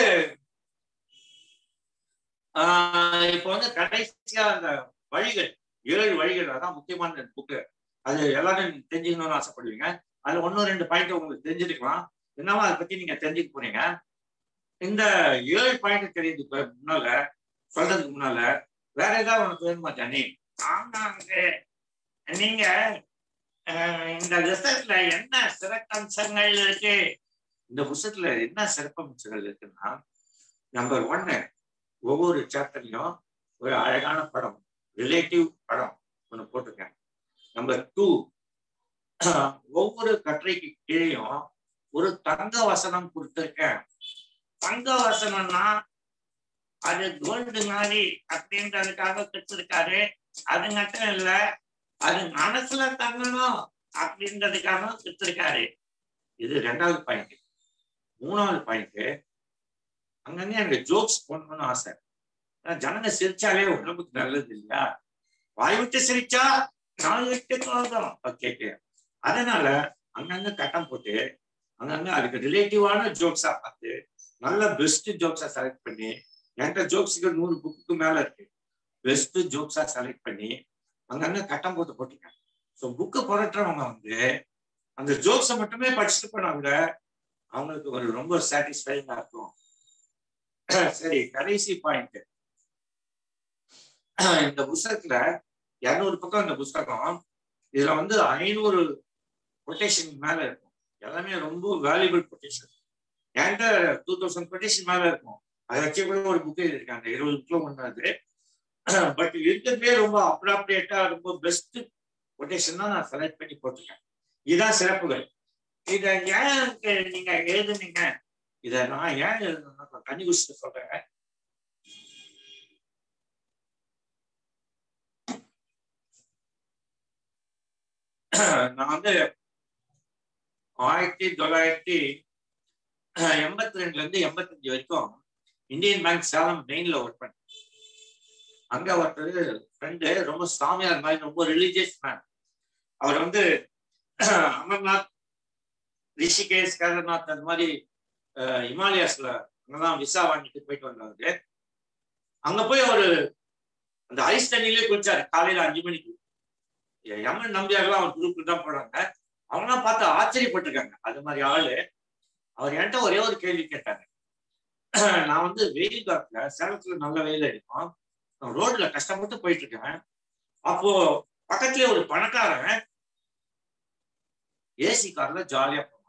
F: ஆஹ் இப்போ வந்து கடைசியா அந்த வழிகள் ஏழு வழிகள் அதான் முக்கியமான புக்கு அது எல்லாரும் தெரிஞ்சுக்கணும்னு ஆசைப்படுவீங்க அதுல ஒன்னும் ரெண்டு பாயிண்ட் உங்களுக்கு தெரிஞ்சிருக்கலாம் என்னவோ அதை பத்தி நீங்க தெரிஞ்சுக்க போறீங்க இந்த ஏழு பாயிண்ட் தெரியுது முன்னால சொல்றதுக்கு முன்னால வேற ஏதாவது உனக்கு வேணுமா ஜானி ஆமாங்க நீங்க அஹ், இந்த ரிசர்ட்ல என்ன சிறப்பம்சங்கள் இருக்கு இந்த புத்தகத்துல என்ன சிறப்பம்சங்கள் இருக்குன்னா நம்பர் ஒன்னு ஒவ்வொரு சாப்டர்லயும் ஒரு அழகான படம் ரிலேட்டிவ் படம் ஒன்று போட்டிருக்கேன் நம்பர் டூ ஒவ்வொரு கட்டுரைக்கு கீழேயும் ஒரு தங்க வசனம் கொடுத்துருக்கேன் தங்க வசனம்னா அது கோல்டு மாதிரி அப்படின்றதுக்காக கொடுத்துருக்காரு அது மட்டும் இல்ல அது மனசுல தங்கணும் அப்படின்றதுக்காக கொடுத்துருக்காரு இது ரெண்டாவது பாயிண்ட் மூணாவது பாயிண்ட் அங்கங்க எனக்கு ஜோக்ஸ் போடணும்னு ஆசை ஆனா ஜனங்க சிரிச்சாலே உடம்புக்கு நல்லது இல்லையா வாய் விட்டு சிரிச்சா நாள் விட்டு தோணும் ஓகே அதனால அங்கங்க கட்டம் போட்டு அங்கங்க அதுக்கு ரிலேட்டிவான ஜோக்ஸா பார்த்து நல்ல பெஸ்ட் ஜோக்ஸா செலக்ட் பண்ணி என்கிட்ட ஜோக்ஸுக்கு நூறு புக்குக்கு மேல இருக்கு பெஸ்ட் ஜோக்ஸா செலக்ட் பண்ணி அங்கங்க கட்டம் போட்டு போட்டிருக்கேன் ஸோ புக்கு புரட்டுறவங்க வந்து அந்த ஜோக்ஸை மட்டுமே படிச்சுட்டு போனா கூட அவங்களுக்கு ஒரு ரொம்ப சாட்டிஸ்ஃபைங்கா இருக்கும் சரி கடைசி பாயிண்ட் இந்த புஸ்தகத்துல இருநூறு பக்கம் இந்த புஸ்தகம் இதுல வந்து ஐநூறு கொட்டேஷன் மேல இருக்கும் எல்லாமே ரொம்ப வேல்யூபிள் கொட்டேஷன் என்கிட்ட டூ தௌசண்ட் கொட்டேஷன் மேல இருக்கும் அதை வச்சு கூட ஒரு புக் எழுதியிருக்காங்க இருபது புக்கில் ஒன்று அது பட் இருக்கிறதுலே ரொம்ப அப்ராப்ரியேட்டா ரொம்ப பெஸ்ட் கொட்டேஷன் தான் நான் செலக்ட் பண்ணி போட்டிருக்கேன் இதுதான் சிறப்புகள் இதை ஏன் நீங்க எழுதுனீங்க இதை நான் ஏன் எழுதணும்னா தண்ணி குடிச்சிட்டு சொல்றேன் நான் வந்து ஆயிரத்தி தொள்ளாயிரத்தி எண்பத்தி ரெண்டுல இருந்து எண்பத்தஞ்சு வரைக்கும் இந்தியன் பேங்க் சேலம் மெயின்ல ஒர்க் பண்ணேன் அங்க ஒருத்தர் ஃப்ரெண்டு ரொம்ப சாமியார் மாதிரி ரொம்ப ரிலீஜியஸ் மேன் அவர் வந்து அமர்நாத் ரிஷிகேஷ் கேதார்நாத் அந்த மாதிரி இமாலயாஸ்ல அங்கதான் விசா வாங்கிட்டு போயிட்டு வந்தாரு அங்க போய் ஒரு அந்த ஐஸ் தண்ணியிலே குளிச்சாரு காலையில அஞ்சு மணிக்கு எம்மன் நம்பியாரெல்லாம் அவர் குரூப்ல தான் போனாங்க அவங்களாம் பார்த்து ஆச்சரியப்பட்டிருக்காங்க அது மாதிரி ஆளு அவர் என்கிட்ட ஒரே ஒரு கேள்வி கேட்டாங்க நான் வந்து வெயில் காலத்துல சேலத்துல நல்ல வெயில் அடிக்கும் நான் ரோட்ல கஷ்டப்பட்டு போயிட்டு இருக்கேன் அப்போ பக்கத்துல ஒரு பணக்காரன் ஏசி கார்ல ஜாலியா போனான்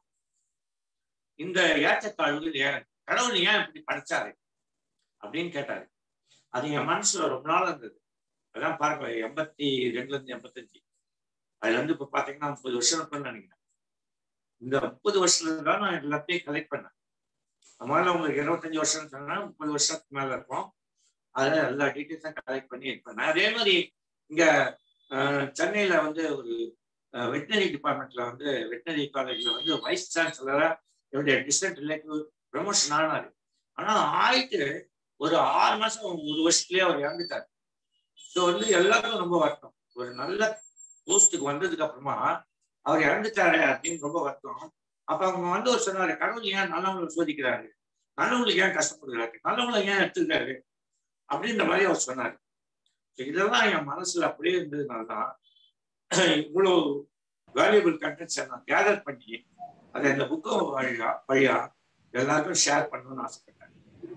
F: இந்த ஏற்றத்தாழ்வுகள் ஏன் கடவுள் ஏன் இப்படி படிச்சாரு அப்படின்னு கேட்டாரு அது என் மனசுல ரொம்ப நாள் இருந்தது அதான் பாருங்க எண்பத்தி ரெண்டுல இருந்து எண்பத்தஞ்சு அதுல இருந்து இப்ப பாத்தீங்கன்னா முப்பது வருஷம் இருக்கும்னு நினைக்கிறேன் இந்த முப்பது வருஷத்துல தான் நான் எல்லாத்தையும் கலெக்ட் பண்ணேன் நம்மளால உங்களுக்கு இருபத்தஞ்சு வருஷம் சொன்னா முப்பது வருஷத்துக்கு மேல இருக்கும் அதுல எல்லா டீட்டெயில்ஸும் கலெக்ட் பண்ணி இது பண்ணேன் அதே மாதிரி இங்க அஹ், சென்னையில வந்து ஒரு வெட்டினரி டிபார்ட்மெண்ட்ல வந்து வெட்டினரி காலேஜ்ல வந்து வைஸ் சான்சலரா என்னுடைய டிஸ்டன்ட் ரிலேட்டிவ் ப்ரமோஷன் ஆனாரு ஆனா ஆயிட்டு ஒரு ஆறு மாசம் ஒரு வருஷத்துலயே அவர் இறந்துட்டாரு ஸோ வந்து எல்லாருக்கும் ரொம்ப வருத்தம் ஒரு நல்ல போஸ்ட்டுக்கு வந்ததுக்கு அப்புறமா அவர் இறந்துட்டாரு அப்படின்னு ரொம்ப வருத்தம் அப்ப அவங்க வந்து ஒரு சொன்னாரு கடவுள் ஏன் நல்லவங்களை சோதிக்கிறாரு நல்லவங்களுக்கு ஏன் கஷ்டப்படுகிறாரு நல்லவங்களை ஏன் எடுத்துக்கிறாரு அப்படின்ற மாதிரி அவர் சொன்னாரு So இதெல்லாம் என் மனசுல அப்படியே இருந்ததுனால தான் இவ்வளவு வேல்யூபிள் கண்டென்ட்ஸை நான் கேதர் பண்ணி அதை இந்த புக்கு வழியா வழியா எல்லாருக்கும் ஷேர் பண்ணணும்னு ஆசைப்பட்டேன்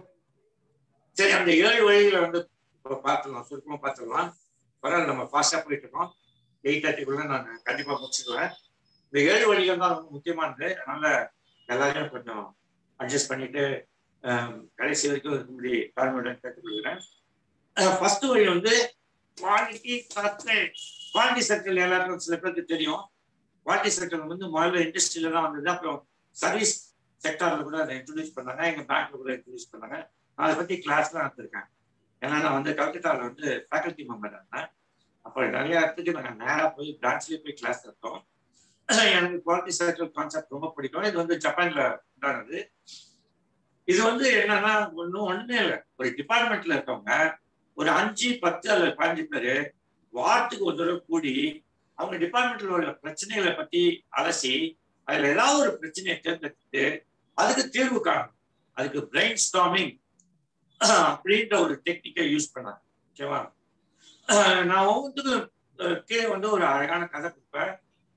F: சரி அந்த ஏழு வழிகளை வந்து இப்போ பார்த்துடலாம் சுருக்கமா பார்த்துடலாம் பரவாயில்ல நம்ம ஃபாஸ்டா போயிட்டு இருக்கோம் எயிட் தேர்ட்டிக்குள்ள நான் கண்டிப்பா முடிச்சிடுவேன் இந்த ஏழு வழிகள் தான் ரொம்ப முக்கியமானது அதனால எல்லாரையும் கொஞ்சம் அட்ஜஸ்ட் பண்ணிட்டு அஹ், கடைசி வரைக்கும் இருக்கும்படி தாழ்மையுடன் கேட்டுக்கொள்கிறேன் ஃபர்ஸ்ட் வழி வந்து குவாலிட்டி சர்க்கிள் குவாலிட்டி சர்க்கிள் எல்லாருக்கும் சில பேருக்கு தெரியும் குவாலிட்டி சர்க்கிள் வந்து முதல்ல இண்டஸ்ட்ரியில தான் வந்தது அப்புறம் சர்வீஸ் செக்டார்ல கூட அதை இன்ட்ரடியூஸ் பண்ணாங்க எங்க பேங்க்ல கூட இன்ட்ரடியூஸ் பண்ணாங்க நான் அதை பத்தி கிளாஸ்லாம் எடுத்திருக்கேன் ஏன்னா நான் வந்து கல்கத்தால வந்து ஃபேக்கல்டி மெம்பர் இருந்தேன் அப்போ நிறைய இடத்துக்கு நாங்கள் நேராக போய் பிரான்ச்லேயே போய் கிளாஸ் எடுத்தோம் எனக்கு குவாலிட்டி சர்க்கிள் கான்செப்ட் ரொம்ப பிடிக்கும் இது வந்து ஜப்பான்ல உண்டானது இது வந்து என்னன்னா ஒன்றும் ஒண்ணுமே இல்லை ஒரு டிபார்ட்மெண்ட்ல இருக்கவங்க ஒரு அஞ்சு பத்து அல்லது பதினஞ்சு பேரு வாரத்துக்கு ஒரு தடவை கூடி அவங்க டிபார்ட்மெண்ட்ல உள்ள பிரச்சனைகளை பத்தி அலசி அதுல ஏதாவது ஒரு பிரச்சனையை தேர்ந்தெடுத்து அதுக்கு தீர்வு காணும் அதுக்கு பிரெயின் ஸ்டாமிங் அப்படின்ற ஒரு டெக்னிக்கை யூஸ் பண்ணாங்க ஓகேவா நான் ஒவ்வொன்றுக்கும் அஹ், கீழே வந்து ஒரு அழகான கதை கொடுப்பேன்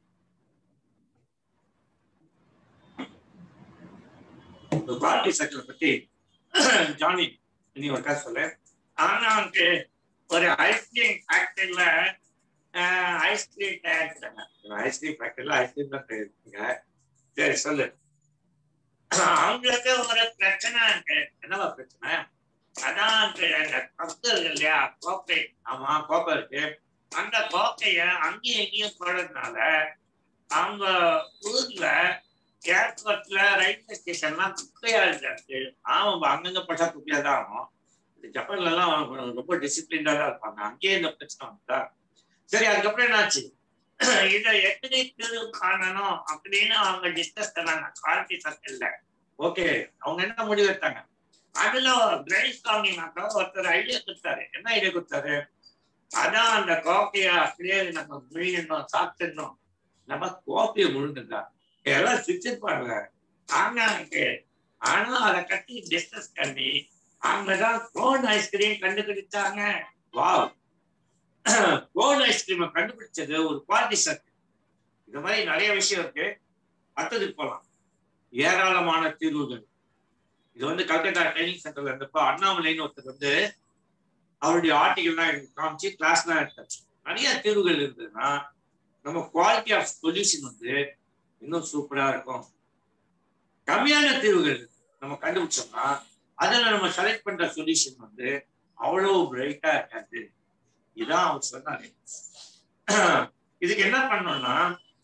F: குவாலிட்டி சர்க்கிள் பத்தி ஜானி நீ ஒரு கதை சொல்லு ஆனா வந்து ஒரு ஐஸ்கிரீம் ஃபேக்டரியில ஐஸ்கிரீம் தயாரிக்கிறாங்க ஐஸ்கிரீம் ஃபேக்டரியில ஐஸ்கிரீம் தான் தயாரிப்பாங்க சரி சொல்லு அவங்களுக்கு ஒரு பிரச்சனை இருக்கு என்னவா பிரச்சனை அதான் அந்த அந்த கப்பு இருக்கு இல்லையா கோப்பை ஆமா கோப்பை இருக்கு அந்த கோப்பைய அங்கேயும் எங்கேயும் போடுறதுனால அவங்க ஊர்ல ஏர்போர்ட்ல ரயில்வே ஸ்டேஷன்லாம் குப்பையா இருக்கு ஆமா அங்கங்க பட்டா குப்பையா தான் ஆகும் இந்த ஜப்பான்ல எல்லாம் ரொம்ப டிசிப்ளின்டா தான் இருப்பாங்க அங்கேயே இந்த பிரச்சனை வந்தா சரி அதுக்கப்புறம் என்னாச்சு இதை எப்படி தீர்வு காணணும் அப்படின்னு அவங்க டிஸ்கஸ் பண்ணாங்க குவாலிட்டி சர்க்கிள்ல ஓகே அவங்க என்ன முடிவு எடுத்தாங்க அதுல பிரைன் ஸ்டாமிங்னாக்கா ஒருத்தர் ஐடியா கொடுத்தாரு என்ன ஐடியா கொடுத்தாரு அதான் அந்த காஃபியை அப்படியே நம்ம முழுங்கணும் சாப்பிட்டுடணும் நம்ம காஃபியை முழுங்குதா எல்லாம் சிரிச்சிருப்பாங்க ஆனா ஆனா அதை கட்டி டிஸ்கஸ் பண்ணி அவங்கதான் கோன் ஐஸ்கிரீம் கண்டுபிடிச்சாங்க வாவ் கோன் ஐஸ்கிரீமை கண்டுபிடிச்சது ஒரு குவாலிட்டி சர்க்கிள் இந்த மாதிரி நிறைய விஷயம் இருக்கு அடுத்ததுக்கு போலாம் ஏராளமான தீர்வுகள் இது வந்து கல்கத்தா ட்ரைனிங் சென்டர்ல இருந்தப்போ அண்ணாமலைன்னு ஒருத்தர் வந்து அவருடைய ஆர்டிகல்லாம் எனக்கு காமிச்சு கிளாஸ்லாம் எடுத்தாச்சு நிறைய தீர்வுகள் இருந்ததுன்னா நம்ம குவாலிட்டி ஆஃப் சொல்யூஷன் வந்து இன்னும் சூப்பரா இருக்கும் கம்மியான தீர்வுகள் நம்ம கண்டுபிடிச்சோம்னா அதுல நம்ம செலக்ட் பண்ற சொல்யூஷன் வந்து அவ்வளவு பிரைட்டா இருக்காது இதான் அவர் சொன்னாரு இதுக்கு என்ன பண்ணோம்னா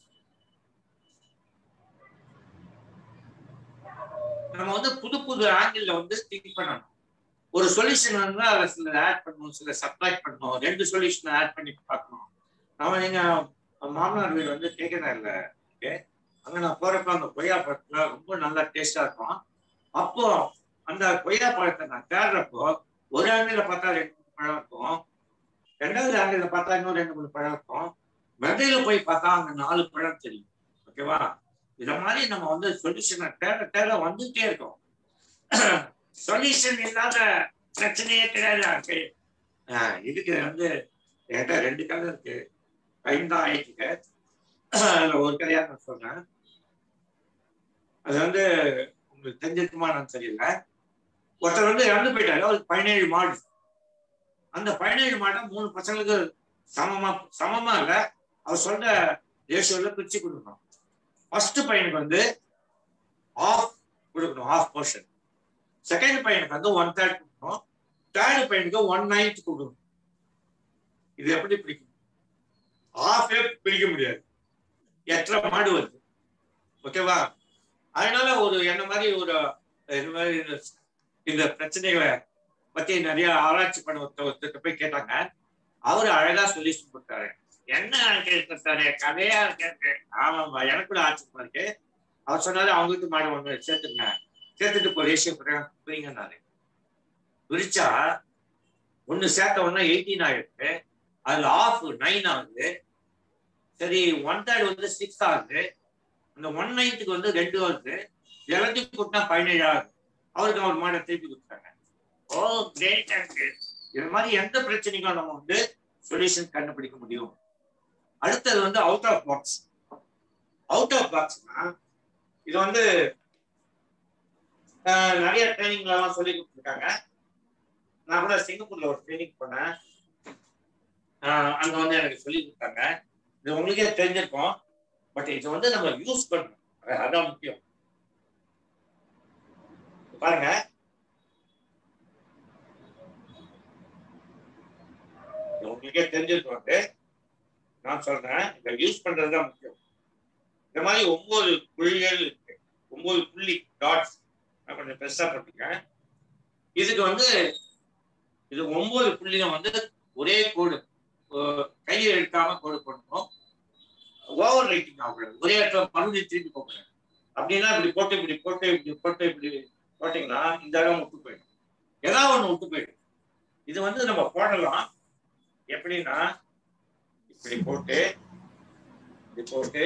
F: நம்ம வந்து புது புது ஆங்கிள் வந்து திங்க் பண்ணணும் ஒரு சொல்யூஷன் வந்து அதை சில ஆட் பண்ணணும் சில சப்ராக்ட் பண்ணணும் ரெண்டு சொல்யூஷன் ஆட் பண்ணி பார்க்கணும் நம்ம நீங்க மாமனார் வீடு வந்து கேட்கல ஓகே அங்க நான் போறப்ப அந்த கொய்யா பழத்துல ரொம்ப நல்லா டேஸ்டா இருக்கும் அப்போ அந்த கொய்யா பழத்தை நான் தேடுறப்போ ஒரு ஆங்கில பார்த்தா ரெண்டு மூணு பழம் இருக்கும் ரெண்டாவது ஆங்கில பார்த்தா இன்னும் ரெண்டு மூணு பழம் இருக்கும் விதையில போய் பார்த்தா அங்க நாலு பழம் தெரியும் ஓகேவா இத மாதிரி நம்ம வந்து சொல்யூஷனை தேட தேட வந்துட்டே இருக்கோம் சொல்யூஷன் இல்லாத பிரச்சனையே கிடையாது இருக்கு ஆஹ் இதுக்கு வந்து என்கிட்ட ரெண்டு கதை இருக்கு டைம் தான் ஆயிடுச்சு அதுல ஒரு கதையா நான் சொல்றேன் அது வந்து உங்களுக்கு தெரிஞ்சிருக்குமா நான் தெரியல ஒருத்தர் வந்து இறந்து போயிட்டாரு அவருக்கு பதினேழு மாடு அந்த பதினேழு மாடை மூணு பசங்களுக்கு சமமா சமமா இல்ல அவர் சொல்ற ரேஷியோல பிரிச்சு கொடுக்கணும் ஃபர்ஸ்ட் பையனுக்கு வந்து ஆஃப் கொடுக்கணும் ஆஃப் போர்ஷன் செகண்ட் பையனுக்கு வந்து ஒன் தேர்ட் கொடுக்கணும் தேர்ட் பையனுக்கு ஒன் நைன்த் கொடுக்கணும் இது எப்படி பிடிக்கும் ஆஃபே பிரிக்க முடியாது எட்டரை மாடு வருது ஓகேவா அதனால ஒரு என்ன மாதிரி ஒரு இந்த மாதிரி இந்த- இந்த பிரச்சனைகளை பத்தி நிறைய ஆராய்ச்சி பண்ண ஒருத்த- ஒருத்தர்கிட்ட போய் கேட்டாங்க அவரு அழகா சொல்யூஷன் கொடுத்தாரு என்ன கேட்டாரு கதையா இருக்கு ஆமாம்பா எனக்கு கூட ஆச்சரியமா இருக்கு அவர் சொன்னாரு அவங்களுக்கு மாடு ஒண்ணு சேர்த்துங்க சேர்த்துட்டு இப்போ ரேஷியோ புரியுங்கன்னாரு பிரிச்சா ஒண்ணு சேர்த்த உடனே எயிட்டீன் ஆயிருக்கு அதுல ஆஃப் நைன் ஆகுது சரி ஒன் தேர்ட் வந்து சிக்ஸ் ஆகுது அந்த ஒன் நைன்த்துக்கு வந்து ரெண்டு வருது எல்லாத்தையும் கூட்டினா பதினேழு ஆகுது அவருக்கு அவர் மாடை திருப்பி கொடுத்தாங்க ஓ கிரேட் இது மாதிரி எந்த பிரச்சனைக்கும் நம்ம வந்து சொல்யூஷன் கண்டுபிடிக்க முடியும் அடுத்தது வந்து out of box out of பாக்ஸ்னா இது வந்து ஆஹ், நிறைய ட்ரைனிங்ல எல்லாம் சொல்லி கொடுத்துருக்காங்க நான் கூட சிங்கப்பூர்ல ஒரு ட்ரைனிங் போனேன் ஆஹ், அங்க வந்து எனக்கு சொல்லி கொடுத்தாங்க இது உங்களுக்கே தெரிஞ்சிருக்கும் பட் இது வந்து நம்ம யூஸ் பண்ணணும் அஹ் அதான் முக்கியம் பாருங்க இது உங்களுக்கே தெரிஞ்சிருக்கும் வந்து நான் சொல்றேன் இதை யூஸ் பண்றதுதான் முக்கியம் இந்த மாதிரி ஒன்பது புள்ளிகள் இருக்கு ஒன்பது புள்ளி டாட்ஸ் நான் கொஞ்சம் பெருசா போட்டிருக்கேன் இதுக்கு வந்து இது ஒன்பது புள்ளிகள் வந்து ஒரே கோடு அஹ் கையை எடுக்காம கோடு போடணும் ஓவர் ரைட்டிங் ஆகக்கூடாது ஒரே இடத்துல மறுபடியும் திருப்பி போகக்கூடாது அப்படின்னா இப்படி போட்டு இப்படி போட்டு இப்படி போட்டு இப்படி போட்டீங்கன்னா இந்த இடம் விட்டு போயிடும் ஏதாவது ஒண்ணு விட்டு போயிடும் இது வந்து நம்ம போடலாம் எப்படின்னா இப்படி போட்டு இப்படி போட்டு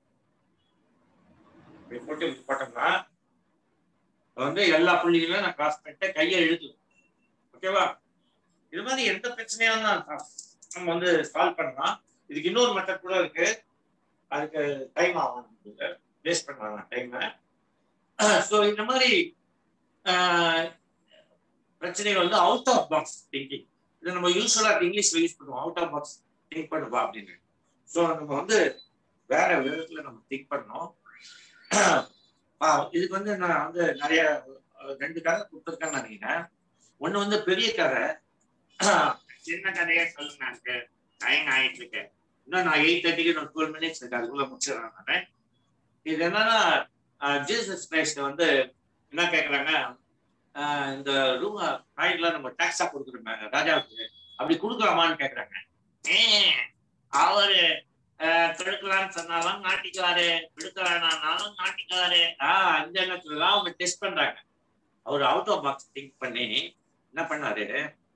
F: இப்படி போட்டு இப்படி போட்டோம்னா வந்து எல்லா புள்ளிகளையும் நான் கிராஸ் பண்ணிட்டு கையை இழுத்து ஓகேவா இது மாதிரி எந்த பிரச்சனையா இருந்தாலும் நம்ம வந்து சால்வ் பண்ணலாம் இதுக்கு இன்னொரு மெத்தட் கூட இருக்கு அதுக்கு டைம் ஆகும் வேஸ்ட் பண்ணலாம் டைமை ஸோ இந்த மாதிரி ஆஹ், பிரச்சனைகள் வந்து அவுட் ஆஃப் பாக்ஸ் திங்கிங் இதை நம்ம யூஸ்வலா இங்கிலீஷ்ல யூஸ் பண்ணுவோம் அவுட் ஆஃப் பாக்ஸ் திங்க் பண்ணுவா அப்படின்னு ஸோ நம்ம வந்து வேற விதத்துல நம்ம திங்க் பண்ணோம் ஆ, இதுக்கு வந்து நான் வந்து நிறைய அஹ், ரெண்டு கதை கொடுத்துருக்கேன்னு நினைக்கிறேன் ஒண்ணு வந்து பெரிய கதை சின்ன கதையே சொல்லுங்க எனக்கு டைம் ஆயிட்டு இருக்கு இன்னும் நான் எயிட் தேர்ட்டிக்கு இன்னும் டுவெல் மினிட்ஸ் இருக்கு அதுக்குள்ள முடிச்சிடறேன் நான் இது என்னன்னா ஜீசஸ் கிரைஸ்ட் வந்து என்ன கேக்குறாங்க ஆஹ் இந்த ரூம் காயின்லாம் நம்ம டாக்ஸா கொடுக்குறோமே ராஜாவுக்கு அப்படி கொடுக்கலாமான்னு கேக்குறாங்க ஏன் அவரு ஆஹ் கொடுக்கலாம்னு சொன்னாலும் நாட்டிக்குவாரு கொடுக்க வேணாம்னாலும் நாட்டிக்குவாரு ஆஹ் அந்த எண்ணத்துல தான் அவங்க டெஸ்ட் பண்றாங்க அவர் அவுட் ஆஃப் பாக்ஸ் திங்க் பண்ணி என்ன பண்ணாரு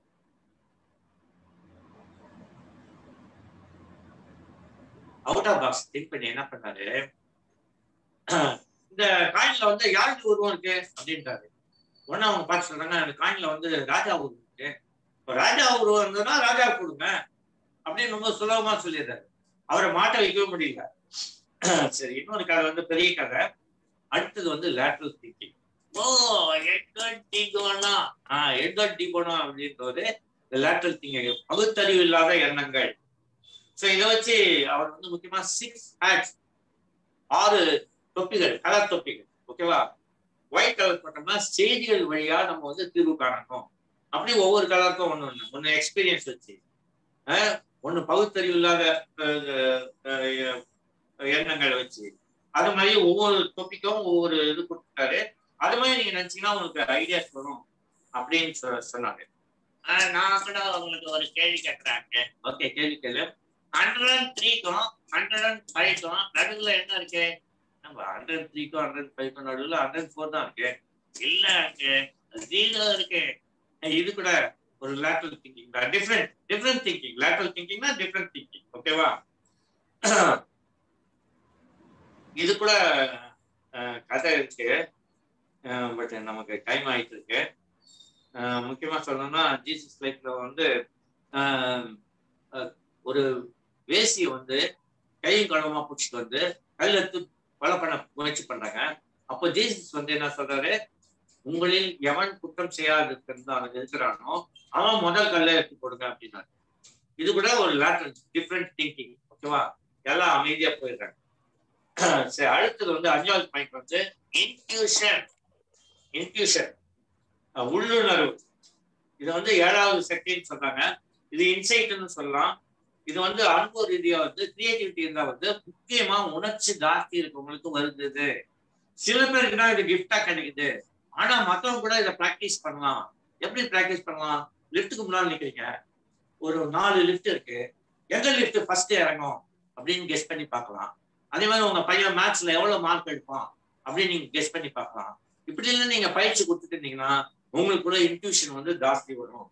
F: அவுட் ஆஃப் பாக்ஸ் திங்க் பண்ணி என்ன பண்ணாரு இந்த காயின்ல வந்து யாருக்கு உருவம் இருக்கு அப்படின்றாரு உடனே அவங்க பார்த்து சொல்றாங்க அந்த காயின்ல வந்து ராஜா உருவம் இருக்கு இப்ப ராஜா உருவம் இருந்ததுன்னா ராஜா கொடுங்க அப்படின்னு ரொம்ப சுலபமா சொல்லிடுறாரு அவரை மாட்ட வைக்கவே முடியல சரி இன்னொரு கதை வந்து பெரிய கதை அடுத்தது வந்து லேட்ரல் திங்கிங் ஓ எட்வர்ட் டிகோனா ஆஹ் எட்வர்ட் டிகோனா அப்படின்றது லேட்ரல் திங்கிங் பகுத்தறிவு இல்லாத எண்ணங்கள் சோ இதை வச்சு அவர் வந்து முக்கியமா சிக்ஸ் ஹேட்ஸ் ஆறு தொப்பிகள் கலர் தொப்பிகள் ஓகேவா ஒயிட் கலர் போட்டோம்னா செய்திகள் வழியா நம்ம வந்து தீர்வு காணணும் அப்படி ஒவ்வொரு கலருக்கும் ஒண்ணு ஒண்ணு ஒண்ணு எக்ஸ்பீரியன்ஸ் வச்சு அஹ், ஒண்ணு பகுத்தறிவு இல்லாத அஹ், அஹ், எண்ணங்களை வச்சு அது மாதிரி ஒவ்வொரு தொப்பிக்கும் ஒவ்வொரு இது கொடுத்துட்டாரு அது மாதிரி நீங்க நினைச்சீங்கன்னா உங்களுக்கு ஐடியாஸ் வரும் அப்படின்னு சொ- சொன்னாங்க ஆஹ், நான் கூட உங்களுக்கு ஒரு கேள்வி கேட்கறாங்க ஓகே கேள்வி கேளு ஹண்ட்ரட் அண்ட் த்ரீக்கும் ஹண்ட்ரட் அண்ட் ஃபைவ்க்கும் நடுவில் என்ன இருக்கு நம்ம ஹண்ட்ரட் த்ரீக்கும் ஹண்ட்ரட் ஃபைவ்க்கும் நடுவில் ஹண்ட்ரட் ஃபோர் தான் இருக்கு இல்ல இருக்கு ஜீரோ இருக்கு இது கூட ஒரு லேட்டரல் திங்கிங் தான் டிஃப்ரெண்ட் டிஃப்ரெண்ட் திங்கிங் லேட்டரல் திங்கிங்னா டிஃப்ரெண்ட் திங்கிங் ஓகேவா இது கூட அஹ், கதை இருக்கு பட் நமக்கு டைம் ஆயிட்டு இருக்கு அஹ் முக்கியமா சொல்லணும்னா ஜீசஸ் லைஃப்ல வந்து ஆஹ் அஹ் ஒரு வேசியை வந்து கையும் கழுவமா பிடிச்சிட்டு வந்து கையில எடுத்து கொலை பண்ண முயற்சி பண்றாங்க அப்போ ஜீசஸ் வந்து என்ன சொல்றாரு உங்களில் எவன் குற்றம் செய்யாது அவன் இருக்கிறானோ அவன் முதல் கல்லை எடுத்து கொடுங்க அப்படின்னாரு இது கூட ஒரு லேட்டர் டிஃப்ரெண்ட் திங்கிங் ஓகேவா எல்லாம் அமைதியா போயிடுறாங்க சரி அடுத்தது வந்து அஞ்சாவது பாயிண்ட் வந்து இன்ட்யூஷன் இன்ட்யூஷன் உள்ளுணர்வு இது வந்து ஏழாவது சக்தின்னு சொல்றாங்க இது இன்சைட்னு சொல்லலாம் இது வந்து அனுபவ ரீதியா வந்து கிரியேட்டிவிட்டி இருந்தா வந்து முக்கியமா உணர்ச்சி ஜாஸ்தி இருக்கவங்களுக்கு வருது சில பேருக்கு தான் இது கிஃப்டா கிடைக்குது ஆனா மத்தவங்க கூட இதை பிராக்டிஸ் பண்ணலாம் எப்படி பிராக்டிஸ் பண்ணலாம் லிஃப்ட்டுக்கு முன்னாடி நிக்கிறீங்க ஒரு நாலு லிஃப்ட் இருக்கு எந்த லிஃப்ட் ஃபர்ஸ்ட் இறங்கும் அப்படின்னு கெஸ் பண்ணி பார்க்கலாம் அதே மாதிரி உங்க பையன் மேத்ஸ்ல எவ்வளவு மார்க் எடுப்பான் அப்படின்னு நீங்க கெஸ் பண்ணி பார்க்கலாம் இப்படி இல்லை நீங்க பயிற்சி கொடுத்துட்டு இருந்தீங்கன்னா உங்களுக்கு கூட இன்ட்யூஷன் வந்து ஜாஸ்தி வரும்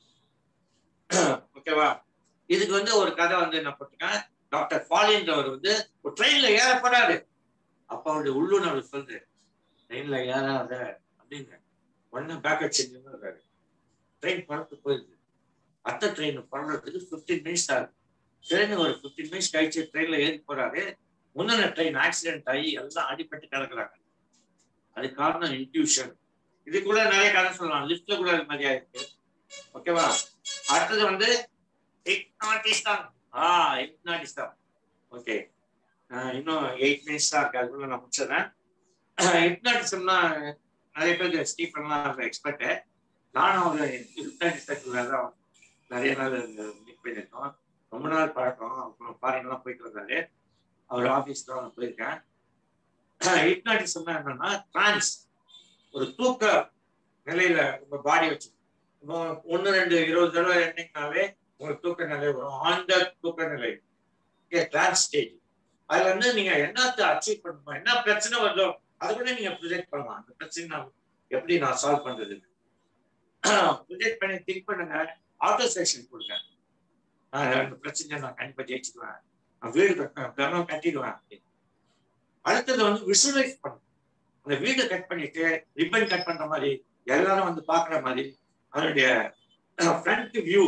F: ஓகேவா இதுக்கு வந்து ஒரு கதை வந்து என்ன போட்டிருக்கேன் டாக்டர் ஃபாலின்றவர் வந்து ஒரு ட்ரெயின்ல ஏற போறாரு அப்ப அவருடைய உள்ளுணர்வு சொல்றது ட்ரெயின்ல ஏறாத அப்படின்னு ஒன்னு பேக்கப் செஞ்சுன்னு ட்ரெயின் பறந்து போயிருது அத்த ட்ரெயின் பறக்கிறதுக்கு ஃபிஃப்டீன் மினிட்ஸ் ஆகுது ட்ரெயின் ஒரு ஃபிஃப்டீன் மினிட்ஸ் கழிச்சு ட்ரெயின்ல ஏறி போறாரு முந்தின ட்ரெயின் ஆக்சிடென்ட் ஆகி எல்லாம் அடிபட்டு கிடக்குறாங்க அது காரணம் இன்ட்யூஷன் இது கூட நிறைய கதை சொல்லலாம் லிஃப்ட்ல கூட அது மாதிரியா இருக்கு ஓகேவா அடுத்தது வந்து ஹிப்னாட்டிஸ்டம் ஆ ஹிப்னாட்டிஸ்டம் ஓகே இன்னும் எயிட் மினிட்ஸ் தான் இருக்கு அதுக்குள்ள நான் முடிச்சிடுறேன் ஹிப்னாட்டிசம்னா நிறைய பேருக்கு ஸ்டீஃபன்லாம் எக்ஸ்பர்ட் நானும் ஒரு ஹிப்னாட்டிஸ்டத்துல தான் நிறைய நாள் மீட் பண்ணியிருக்கோம் ரொம்ப நாள் பழக்கம் அப்புறம் ஃபாரின்லாம் போயிட்டு வந்தாரு அவர் ஆஃபீஸ் தான் நான் போயிருக்கேன் ஹிப்னாட்டிசம்னா என்னன்னா டிரான்ஸ் ஒரு தூக்க நிலையில உங்க பாடி வச்சு இப்போ ஒன்று ரெண்டு இருபது தடவை எண்ணிங்கனாலே உங்களுக்கு தூக்க நிலை வரும் ஆழ்ந்த தூக்க நிலை டிரான்ஸ் ஸ்டேஜ் அதுல வந்து நீங்க என்னத்தை அச்சீவ் பண்ணணும் என்ன பிரச்சனை வருதோ அதை கூட நீங்க ப்ரொஜெக்ட் பண்ணலாம் அந்த பிரச்சனை நான் எப்படி நான் சால்வ் பண்றது ப்ரொஜெக்ட் பண்ணி திங்க் பண்ணுங்க ஆட்டோ செக்ஷன் கொடுங்க அந்த பிரச்சனையை நான் கண்டிப்பா ஜெயிச்சுக்குவேன் நான் வீடு கட்டுவேன் கவனம் கட்டிடுவேன் அப்படின்னு அடுத்தது வந்து விஷுவலைஸ் பண்ணும் அந்த வீடு கட் பண்ணிட்டு ரிப்பன் கட் பண்ற மாதிரி எல்லாரும் வந்து பாக்குற மாதிரி அதனுடைய ஃப்ரண்ட் வியூ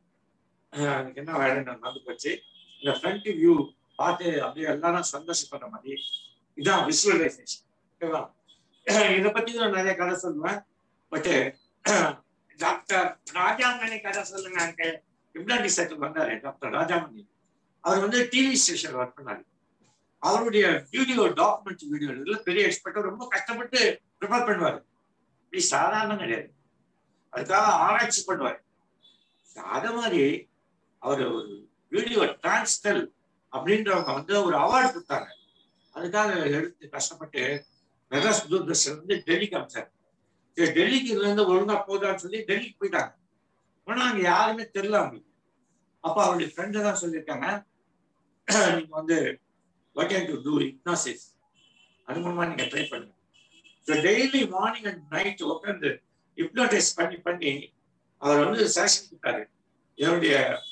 F: எனக்கு என்ன வேலை நடந்து போச்சு இந்த ஃப்ரண்ட் வியூ பார்த்து அப்படியே எல்லாரும் சந்தோஷப்படுற மாதிரி இதான் விஷுவலைசேஷன் ஓகேவா இதை பத்தி நான் நிறைய கதை சொல்லுவேன் பட் டாக்டர் ராஜாமணி கதை சொல்லுங்க அங்கே இப்டாண்டி சைக்கிள் வந்தாரு டாக்டர் ராஜாமணி அவர் வந்து டிவி ஸ்டேஷன் ஒர்க் பண்ணாரு அவருடைய வீடியோ டாக்குமெண்ட் வீடியோ இதுல பெரிய எக்ஸ்பர்ட் ரொம்ப கஷ்டப்பட்டு ப்ரிப்பேர் பண்ணுவாரு இப்படி சாதாரணம் கிடையாது அதுக்காக ஆராய்ச்சி பண்ணுவார் அத மாதிரி அவர் ஒரு வீடியோ டிரான்ஸ்டல் அப்படின்றவங்க வந்து ஒரு அவார்டு கொடுத்தாங்க அதுக்காக எடுத்து கஷ்டப்பட்டு மெட்ராஸ் தூர்தர்ஷன் வந்து டெல்லிக்கு அமிச்சார் சரி டெல்லிக்கு இதுல இருந்து ஒழுங்கா போதான்னு சொல்லி டெல்லிக்கு போயிட்டாங்க ஆனா அங்க யாருமே தெரியல அவங்களுக்கு அப்ப அவருடைய ஃப்ரெண்டு தான் சொல்லியிருக்காங்க நீங்க வந்து வாட் கேன் டு டூ இக்னாசிஸ் அது மூலமா நீங்க ட்ரை பண்ணுங்க so daily morning and night உட்காந்து ஹிப்னோடைஸ் பண்ணி பண்ணி அவர் வந்து செலக்ஷன் கொடுத்தாரு என்னுடைய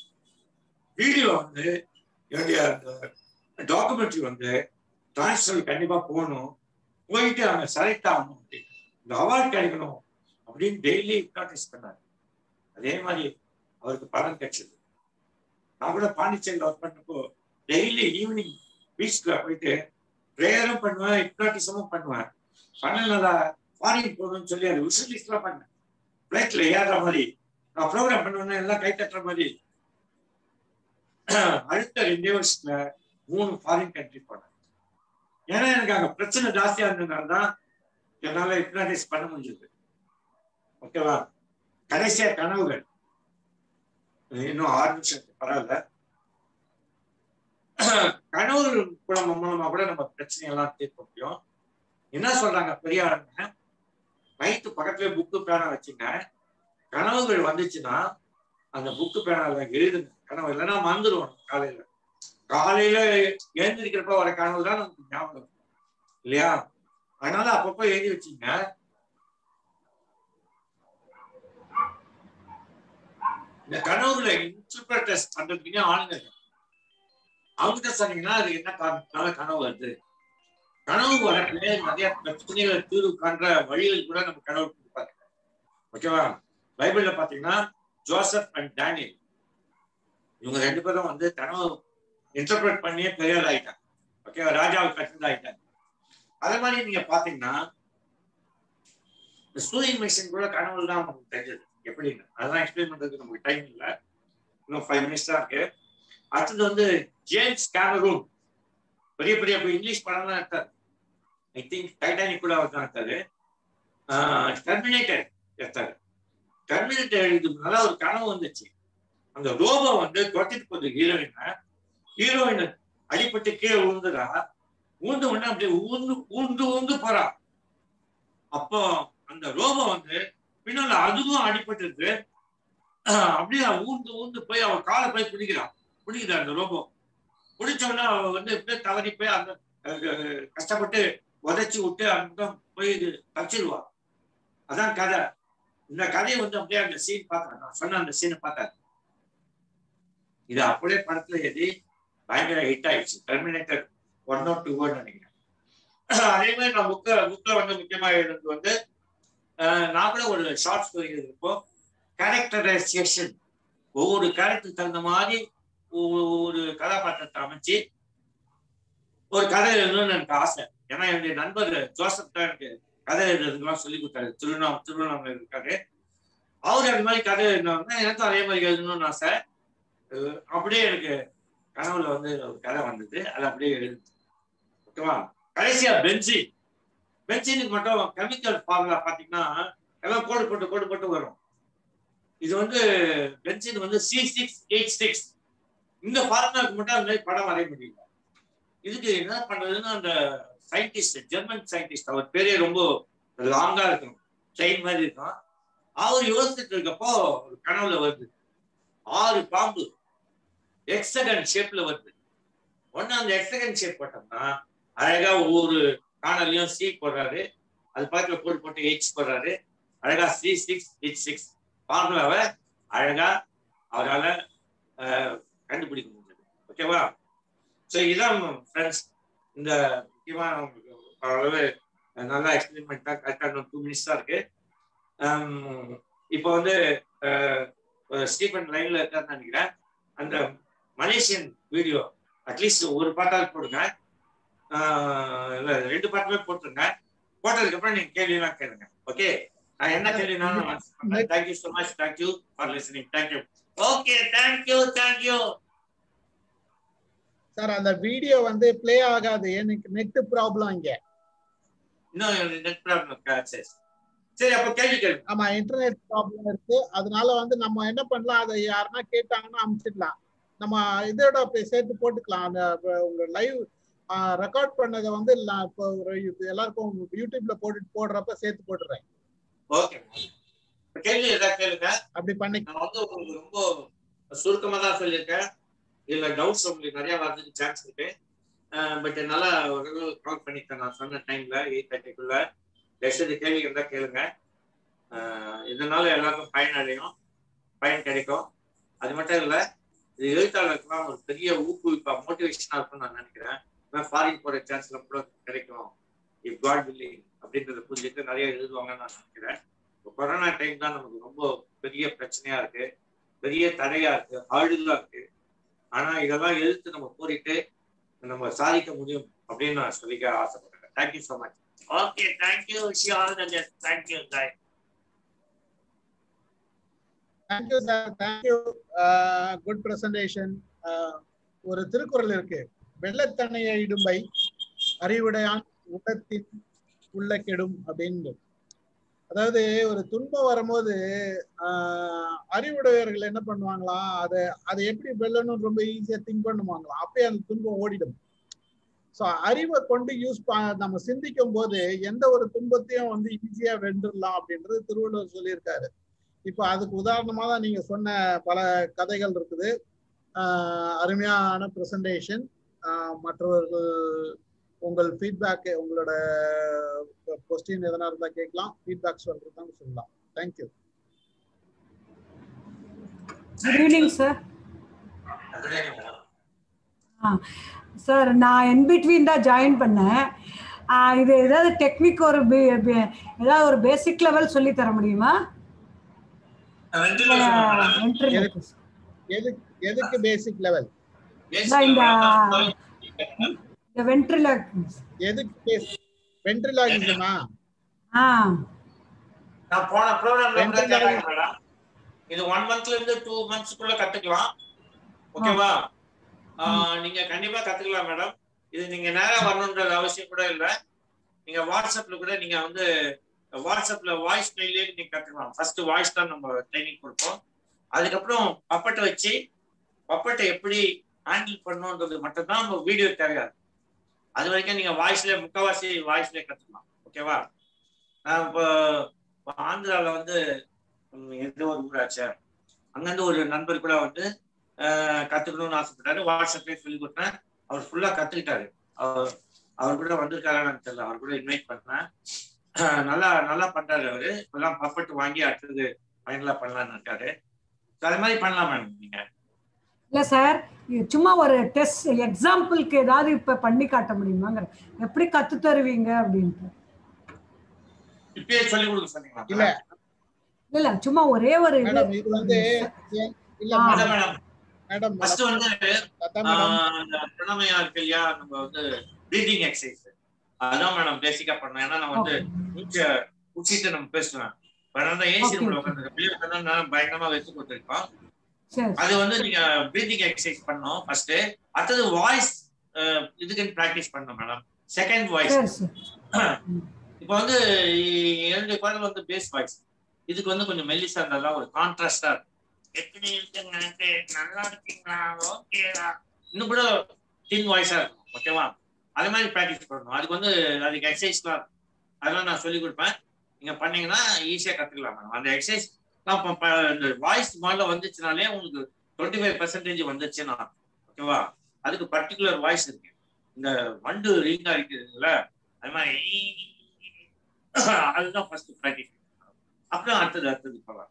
F: வீடியோ வந்து என்னுடைய டாக்குமெண்ட்ரி வந்து டிரான்ஸ்ஃபர் கண்டிப்பா போகணும் போயிட்டு அவங்க செலக்ட் ஆகணும் அப்படின்னு இந்த அவார்ட் கிடைக்கணும் அப்படின்னு டெய்லி ஹிப்னாடைஸ் பண்ணாரு அதே மாதிரி அவருக்கு பலன் கிடைச்சது நான் கூட பாண்டிச்சேரியில் ஒர்க் பண்ணப்போ டெய்லி ஈவினிங் பீச்ல போயிட்டு ப்ரேயரும் பண்ணுவேன் ஹிப்னாட்டிசமும் பண்ணுவேன் பண்ணல ஃபாரின் போகணும்னு சொல்லி அது விசிலிஸ்ட்லாம் பண்ணேன் பிளைட்ல ஏறுற மாதிரி நான் ப்ரோக்ராம் பண்ணுவேன் எல்லாம் கை தட்டுற மாதிரி அடுத்த ரெண்டே வருஷத்துல மூணு ஃபாரின் கண்ட்ரி போனேன் ஏன்னா எனக்கு அங்க பிரச்சனை ஜாஸ்தியா இருந்ததுனால தான் என்னால ஹிப்னாடைஸ் பண்ண முடிஞ்சது ஓகேவா கடைசியா கனவுகள் இன்னும் ஆறு நிமிஷம் பரவாயில்ல கனவுகள் கூட மூலமா கூட நம்ம பிரச்சனை எல்லாம் தீர்க்க முடியும் என்ன சொல்றாங்க பெரிய ஆளுங்க நைட்டு பக்கத்துல புக்கு பேனா வச்சுங்க கனவுகள் வந்துச்சுன்னா அந்த புக்கு பேனால எழுதுங்க கனவு இல்லைன்னா மறந்துடுவோம் காலையில காலையில எழுந்திருக்கிறப்ப வர கனவு தான் நமக்கு ஞாபகம் இருக்கும் இல்லையா அதனால அப்பப்போ எழுதி வச்சுங்க இந்த கனவுகளை இன்டர்பிரட்டஸ் பண்றதுக்கு ஆளுங்க அவங்க சொன்னீங்கன்னா அது என்ன காரணத்தினால கனவு வருது கனவு வரத்துல நிறைய பிரச்சனைகளை தீர்வு காண்ற வழிகள் கூட நம்ம கனவு கொடுப்பாரு ஓகேவா பைபிள்ல பாத்தீங்கன்னா ஜோசப் அண்ட் டேனியல் இவங்க ரெண்டு பேரும் வந்து கனவு இன்டர்பிரட் பண்ணியே பெரிய ஆயிட்டாங்க ஓகே ராஜாவுக்கு கட்டுறது ஆயிட்டாங்க அதே மாதிரி நீங்க பாத்தீங்கன்னா இந்த சூரியன் மிஷின் கூட கனவுல தான் நமக்கு தெரிஞ்சது எப்படின்னு அதெல்லாம் எக்ஸ்பிளைன் பண்றதுக்கு நமக்கு டைம் இல்லை இன்னும் ஃபைவ் மினிட்ஸ் தான் இருக்கு அடுத்தது வந்து ஜேம்ஸ் கேமரூன் பெரிய பெரிய இப்ப இங்கிலீஷ் படம் தான் எடுத்தாரு ஐ திங்க் டைட்டானிக் கூட அவர் தான் எடுத்தாரு டெர்மினேட்டர் எடுத்தாரு டெர்மினேட்டர் எழுதுனால ஒரு கனவு வந்துச்சு அந்த ரோபோ வந்து தொட்டிட்டு போகுது ஹீரோயினை ஹீரோயின் அடிபட்டு கீழே விழுந்துடா ஊந்து உடனே அப்படியே ஊந்து ஊந்து ஊந்து போறா அப்போ அந்த ரோபோ வந்து பின்னால அதுவும் அடிபட்டு அப்படியே ஊந்து ஊந்து போய் அவ காலை போய் பிடிக்கிறான் பிடிக்குதா அந்த ரோபோ பிடிச்ச உடனே அவ வந்து எப்படியே தவறி போய் அந்த அஹ், கஷ்டப்பட்டு உதைச்சு விட்டு அந்த போய் இது தச்சிருவா அதான் கதை இந்த கதையை வந்து அப்படியே அந்த சீன் பார்த்தேன் நான் சொன்ன அந்த சீனை பார்த்தேன் இது அப்படியே படத்துல எழுதி பயங்கர ஹிட் ஆயிடுச்சு டெர்மினேட்டர் ஒன் நாட் டூ நினைக்கிறேன் அதே மாதிரி நான் புக்க புக்ல வந்து முக்கியமா எழுதுறது வந்து அஹ், நான் கூட ஒரு ஷார்ட் ஸ்டோரி எழுதிருப்போ கேரக்டரைசேஷன் ஒவ்வொரு கேரக்டருக்கு தகுந்த மாதிரி ஒரு கதாபாத்திரத்தை அமைச்சு ஒரு கதை எழுதணும்னு எனக்கு ஆசை ஏன்னா என்னுடைய நண்பர் ஜோசப் தான் எனக்கு கதை எழுதுறதுக்கெல்லாம் சொல்லி கொடுத்தாரு திருவண்ணாமலை திருவண்ணாமலை இருக்காரு அவர் அந்த மாதிரி கதை எழுதினாருன்னா எனக்கும் அதே மாதிரி எழுதணும்னு ஆசை அஹ் அப்படியே எனக்கு கனவுல வந்து ஒரு கதை வந்தது அது அப்படியே எழுது ஓகேவா கடைசியா பென்சின் பென்சினுக்கு மட்டும் கெமிக்கல் ஃபார்முலா பாத்தீங்கன்னா எல்லாம் கோடு போட்டு கோடு போட்டு வரும் இது வந்து பென்சின் வந்து சி சிக்ஸ் எயிட் சிக்ஸ் இந்த ஃபார்முலாக்கு மட்டும் அந்த மாதிரி படம் வரைய முடியல இதுக்கு என்ன பண்றதுன்னு அந்த சயின்டிஸ்ட் ஜெர்மன் சயின்டிஸ்ட் அவர் பேரே ரொம்ப லாங்கா இருக்கும் செயின் மாதிரி இருக்கும் அவர் யோசிச்சுட்டு இருக்கப்போ ஒரு கனவுல வருது ஆறு பாம்பு எக்ஸகன் ஷேப்ல வருது ஒண்ணு அந்த எக்ஸகன் ஷேப் போட்டோம்னா அழகா ஒவ்வொரு காணலையும் சி போடுறாரு அது பக்கத்துல கோடு போட்டு ஹெச் போடுறாரு அழகா சி சிக்ஸ் ஹெச் சிக்ஸ் ஃபார்முலாவை அழகா அவரால் கண்டுபிடிக்க முடிஞ்சது ஓகேவா ஸோ இதான் ஃப்ரெண்ட்ஸ் இந்த முக்கியமான உங்களுக்கு ஓரளவு நல்லா எக்ஸ்பிளைன் தான் கரெக்டாக டூ மினிட்ஸ் தான் இருக்கு ஹம், இப்போ வந்து அஹ், ஸ்டீஃபன் லைன்ல இருக்காருன்னு நினைக்கிறேன் அந்த மலேசியன் வீடியோ அட்லீஸ்ட் ஒரு பாட்டாவது போடுங்க ஆஹ் இல்ல ரெண்டு பாட்டுமே போட்டுருங்க போட்டதுக்கு அப்புறம் நீங்க கேள்விலாம் கேளுங்க ஓகே நான் என்ன கேள்வினாலும் thank you so much thank you for listening thank you okay thank you thank you
A: sir அந்த வீடியோ வந்து ப்ளே ஆகாது எனக்கு நெட் ப்ராப்ளம் இங்க
F: இன்னும் நெட் ப்ராப்ளம் இருக்கா சரி சரி அப்போ கேள்வி கேளுங்க
A: ஆமா இன்டர்நெட் ப்ராப்ளம் இருக்கு அதனால வந்து நம்ம என்ன பண்ணலாம் அதை யாருன்னா கேட்டாங்கன்னா அனுப்பிச்சிடலாம் நம்ம இதோட போய் சேர்த்து போட்டுக்கலாம் அந்த இப்ப உங்க லைவ் ரெக்கார்ட் பண்ணதை வந்து நான் இப்போ ஒரு இது எல்லாருக்கும் யூடியூப்ல போட்டு போடுறப்ப சேர்த்து போட்டுறேன்
F: ஓகே கேள்வி ஏதாவது கேளுங்க
A: அப்படி பண்ணி
F: நான் வந்து உங்களுக்கு ரொம்ப சுருக்கமா தான் சொல்லியிருக்கேன் இதுல டவுட்ஸ் உங்களுக்கு நிறைய வரதுக்கு சான்ஸ் இருக்கு பட் நல்லா ஓரளவு கவர் பண்ணிட்டேன் நான் சொன்ன டைம்ல எயிட் தேர்ட்டிக்குள்ள லட்சத்து கேள்வி இருந்தா கேளுங்க அஹ் இதனால எல்லாருக்கும் பயன் அடையும் பயன் கிடைக்கும் அது மட்டும் இல்ல இது எழுத்தாளருக்குலாம் ஒரு பெரிய ஊக்குவிப்பா மோட்டிவேஷனா இருக்கும்னு நான் நினைக்கிறேன் ஃபாரின் போற சான்ஸ்ல கூட கிடைக்கும் இஃப் காட் பில்லிங் அப்படின்றத புரிஞ்சுட்டு நிறைய எழுதுவாங்கன்னு நான் நினைக்கிறேன் இப்போ கொரோனா டைம் தான் நமக்கு ரொம்ப பெரிய பிரச்சனையா இருக்கு பெரிய தடையா இருக்கு ஆழ்தலா இருக்கு ஆனா இதெல்லாம் எதிர்த்து நம்ம போரிட்டு நம்ம சாதிக்க முடியும் அப்படின்னு நான் சொல்லிக்க ஆசைப்படுறேன் thank you so much okay thank you all the best thank you bye
A: thank you sir thank you good presentation ஒரு திருக்குறள் இருக்கு வெள்ளத்தனைய இடும்பை அறிவுடையான் உடத்தின் உள்ள கெடும் அப்படின்னு அதாவது ஒரு துன்பம் வரும்போது ஆஹ் அறிவுடையவர்கள் என்ன பண்ணுவாங்களாம் அதை அதை எப்படி வெல்லணும்னு ரொம்ப ஈஸியா திங்க் பண்ணுவாங்களாம் அப்பயே அந்த துன்பம் ஓடிடும் ஸோ அறிவை கொண்டு யூஸ் நம்ம சிந்திக்கும் போது எந்த ஒரு துன்பத்தையும் வந்து ஈஸியா வென்றுடலாம் அப்படின்றது திருவள்ளுவர் சொல்லியிருக்காரு இப்போ அதுக்கு உதாரணமா தான் நீங்க சொன்ன பல கதைகள் இருக்குது ஆஹ் அருமையான ப்ரெசன்டேஷன் மற்றவர்கள் உங்கள் ஃபீட்பேக் உங்களோட கொஸ்டின் எதனா இருந்தா கேட்கலாம் ஃபீட்பேக் சொல்றதுதான் சொல்லலாம் thank you
G: good evening sir sir நான் என் பிட்வீன் தான் ஜாயின் பண்ணேன் ஆஹ் இது ஏதாவது டெக்னிக் ஒரு பே- பே- ஏதாவது ஒரு பேசிக் லெவல் சொல்லி தர முடியுமா
B: வென்டிலேஷன் மேடம்
G: ventriloquist.
A: எதுக்கு எதுக்கு பேசிக் லெவல்
G: இந்த இந்த ventriloquist.
A: எதுக்கு வென்ட்ரிலாகிசமா
G: ஆ
F: நான் போன ப்ரோக்ராம்ல கூட
A: Ventriloquist.
F: கேட்டாங்க மேடம் இது ஒன் மந்த்ல இருந்து டூ மந்த்ஸ்க்குள்ள கத்துக்கலாம் ஓகேவா ஆஹ் நீங்க கண்டிப்பா கத்துக்கலாம் மேடம் இது நீங்க நேரா வரணுன்றது அவசியம் கூட இல்ல நீங்க வாட்ஸ்அப்ல கூட நீங்க வந்து வாட்ஸ்அப்ல வாய்ஸ் மெயிலே நீங்க கத்துக்கலாம் ஃபர்ஸ்ட் வாய்ஸ் தான் நம்ம ட்ரைனிங் கொடுப்போம் அதுக்கப்புறம் பப்பட்டை வச்சு பப்பட்டை எப்படி ஹேண்டில் பண்ணணுன்றது மட்டும்தான் நம்ம வீடியோ தேவையாது அது வரைக்கும் நீங்க வாய்ஸ்ல முக்காவாசி வாய்ஸ்ல கத்துக்கலாம் ஓகேவா நான் இப்போ இப்போ ஆந்திரால வந்து ம், எந்த ஒரு ஊராச்சு அங்கிருந்து ஒரு நண்பர் கூட வந்து ஆஹ், கத்துக்கணும்னு ஆசைப்பட்டாரு வாட்ஸ்அப்லேயே சொல்லி கொடுத்தேன் அவர் ஃபுல்லா கத்துக்கிட்டாரு அவர் அவர் கூட வந்திருக்காரான்னு தெரியல அவர் கூட இன்வைட் பண்ணேன் ஆஹ், நல்லா நல்லா பண்றாரு அவரு இப்பெல்லாம் பப்பட்டு வாங்கி அடுத்தது ஃபைனலா பண்ணலாம்னு இருக்காரு So, அது மாதிரி பண்ணலாம் மேடம் நீங்க
G: இல்ல சார் இது சும்மா ஒரு டெஸ்ட் எக்ஸாம்பிளுக்கு ஏதாவது இப்ப பண்ணி காட்ட முடியுமாங்கிற எப்படி கத்து தருவீங்க அப்படின்ட்டு
F: இப்பயே சொல்லி கொடுக்க சொன்னீங்களா
A: இல்ல
G: இல்ல இல்ல சும்மா ஒரே ஒரு இது
A: மேடம் இது வந்து ஏன்- இல்ல
G: ஆ.
A: மேடம்
F: மேடம்
A: மேடம்
F: ஃபர்ஸ்ட் வந்து
A: லதா மேடம்
F: ஆஹ் இந்த பிரணமையா இருக்கு இல்லையா நம்ம வந்து ப்ரீதிங் எக்ஸசைஸ் அதான் மேடம் பேசிக்கா பண்ணோம் ஏன்னா நான் வந்து மூச்ச ஊச்சிட்டு நம்ம பேசுவேன் அதனால தான் ஏசி
G: Okay,
F: ரூம்ல
G: okay.
F: உட்காந்து வெளியே உட்காந்து நான் பயங்கரமா வச்சு கொடுத்துருக்கோம்
G: சரி
F: அது வந்து நீங்க ப்ரீதிங் எக்ஸசைஸ் பண்ணோம் ஃபர்ஸ்ட் அடுத்தது வாய்ஸ் இதுக்குன்னு ப்ராக்டிஸ் பண்ணோம் மேடம் செகண்ட் வாய்ஸ்
G: சரி சரி
F: இப்போ வந்து இ- என்னுடைய குரல் வந்து பேஸ் வாய்ஸ் இதுக்கு வந்து கொஞ்சம் மெல்லிசா இருந்தா ஒரு கான்ட்ராஸ்டா இருக்கும் எப்படி இருக்குங்க நல்லா இருக்கீங்களா ஓகேடா இன்னும் கூட தின் வாய்ஸா இருக்கும் ஓகேவா அது மாதிரி ப்ராக்டிஸ் பண்ணணும் அதுக்கு வந்து அதுக்கு எக்ஸசைஸ்லாம் இருக்கும். அதெல்லாம் நான் சொல்லி கொடுப்பேன் நீங்க பண்ணீங்கன்னா ஈஸியா கத்துக்கலாம் மேடம் அந்த எக்ஸசைஸ் இந்த வாய்ஸ் முதல்ல வந்துச்சுனாலே உங்களுக்கு டுவெண்ட்டி ஃபைவ் பர்சன்டேஜ் வந்துச்சுன்னா ஓகேவா அதுக்கு பர்டிகுலர் வாய்ஸ் இருக்கு இந்த வண்டு ரீங்கா இருக்குதுல்ல அது மாதிரி அதுதான் ஃபர்ஸ்ட் ப்ராக்டிஸ் அப்புறம் அடுத்தது அடுத்தது போகலாம்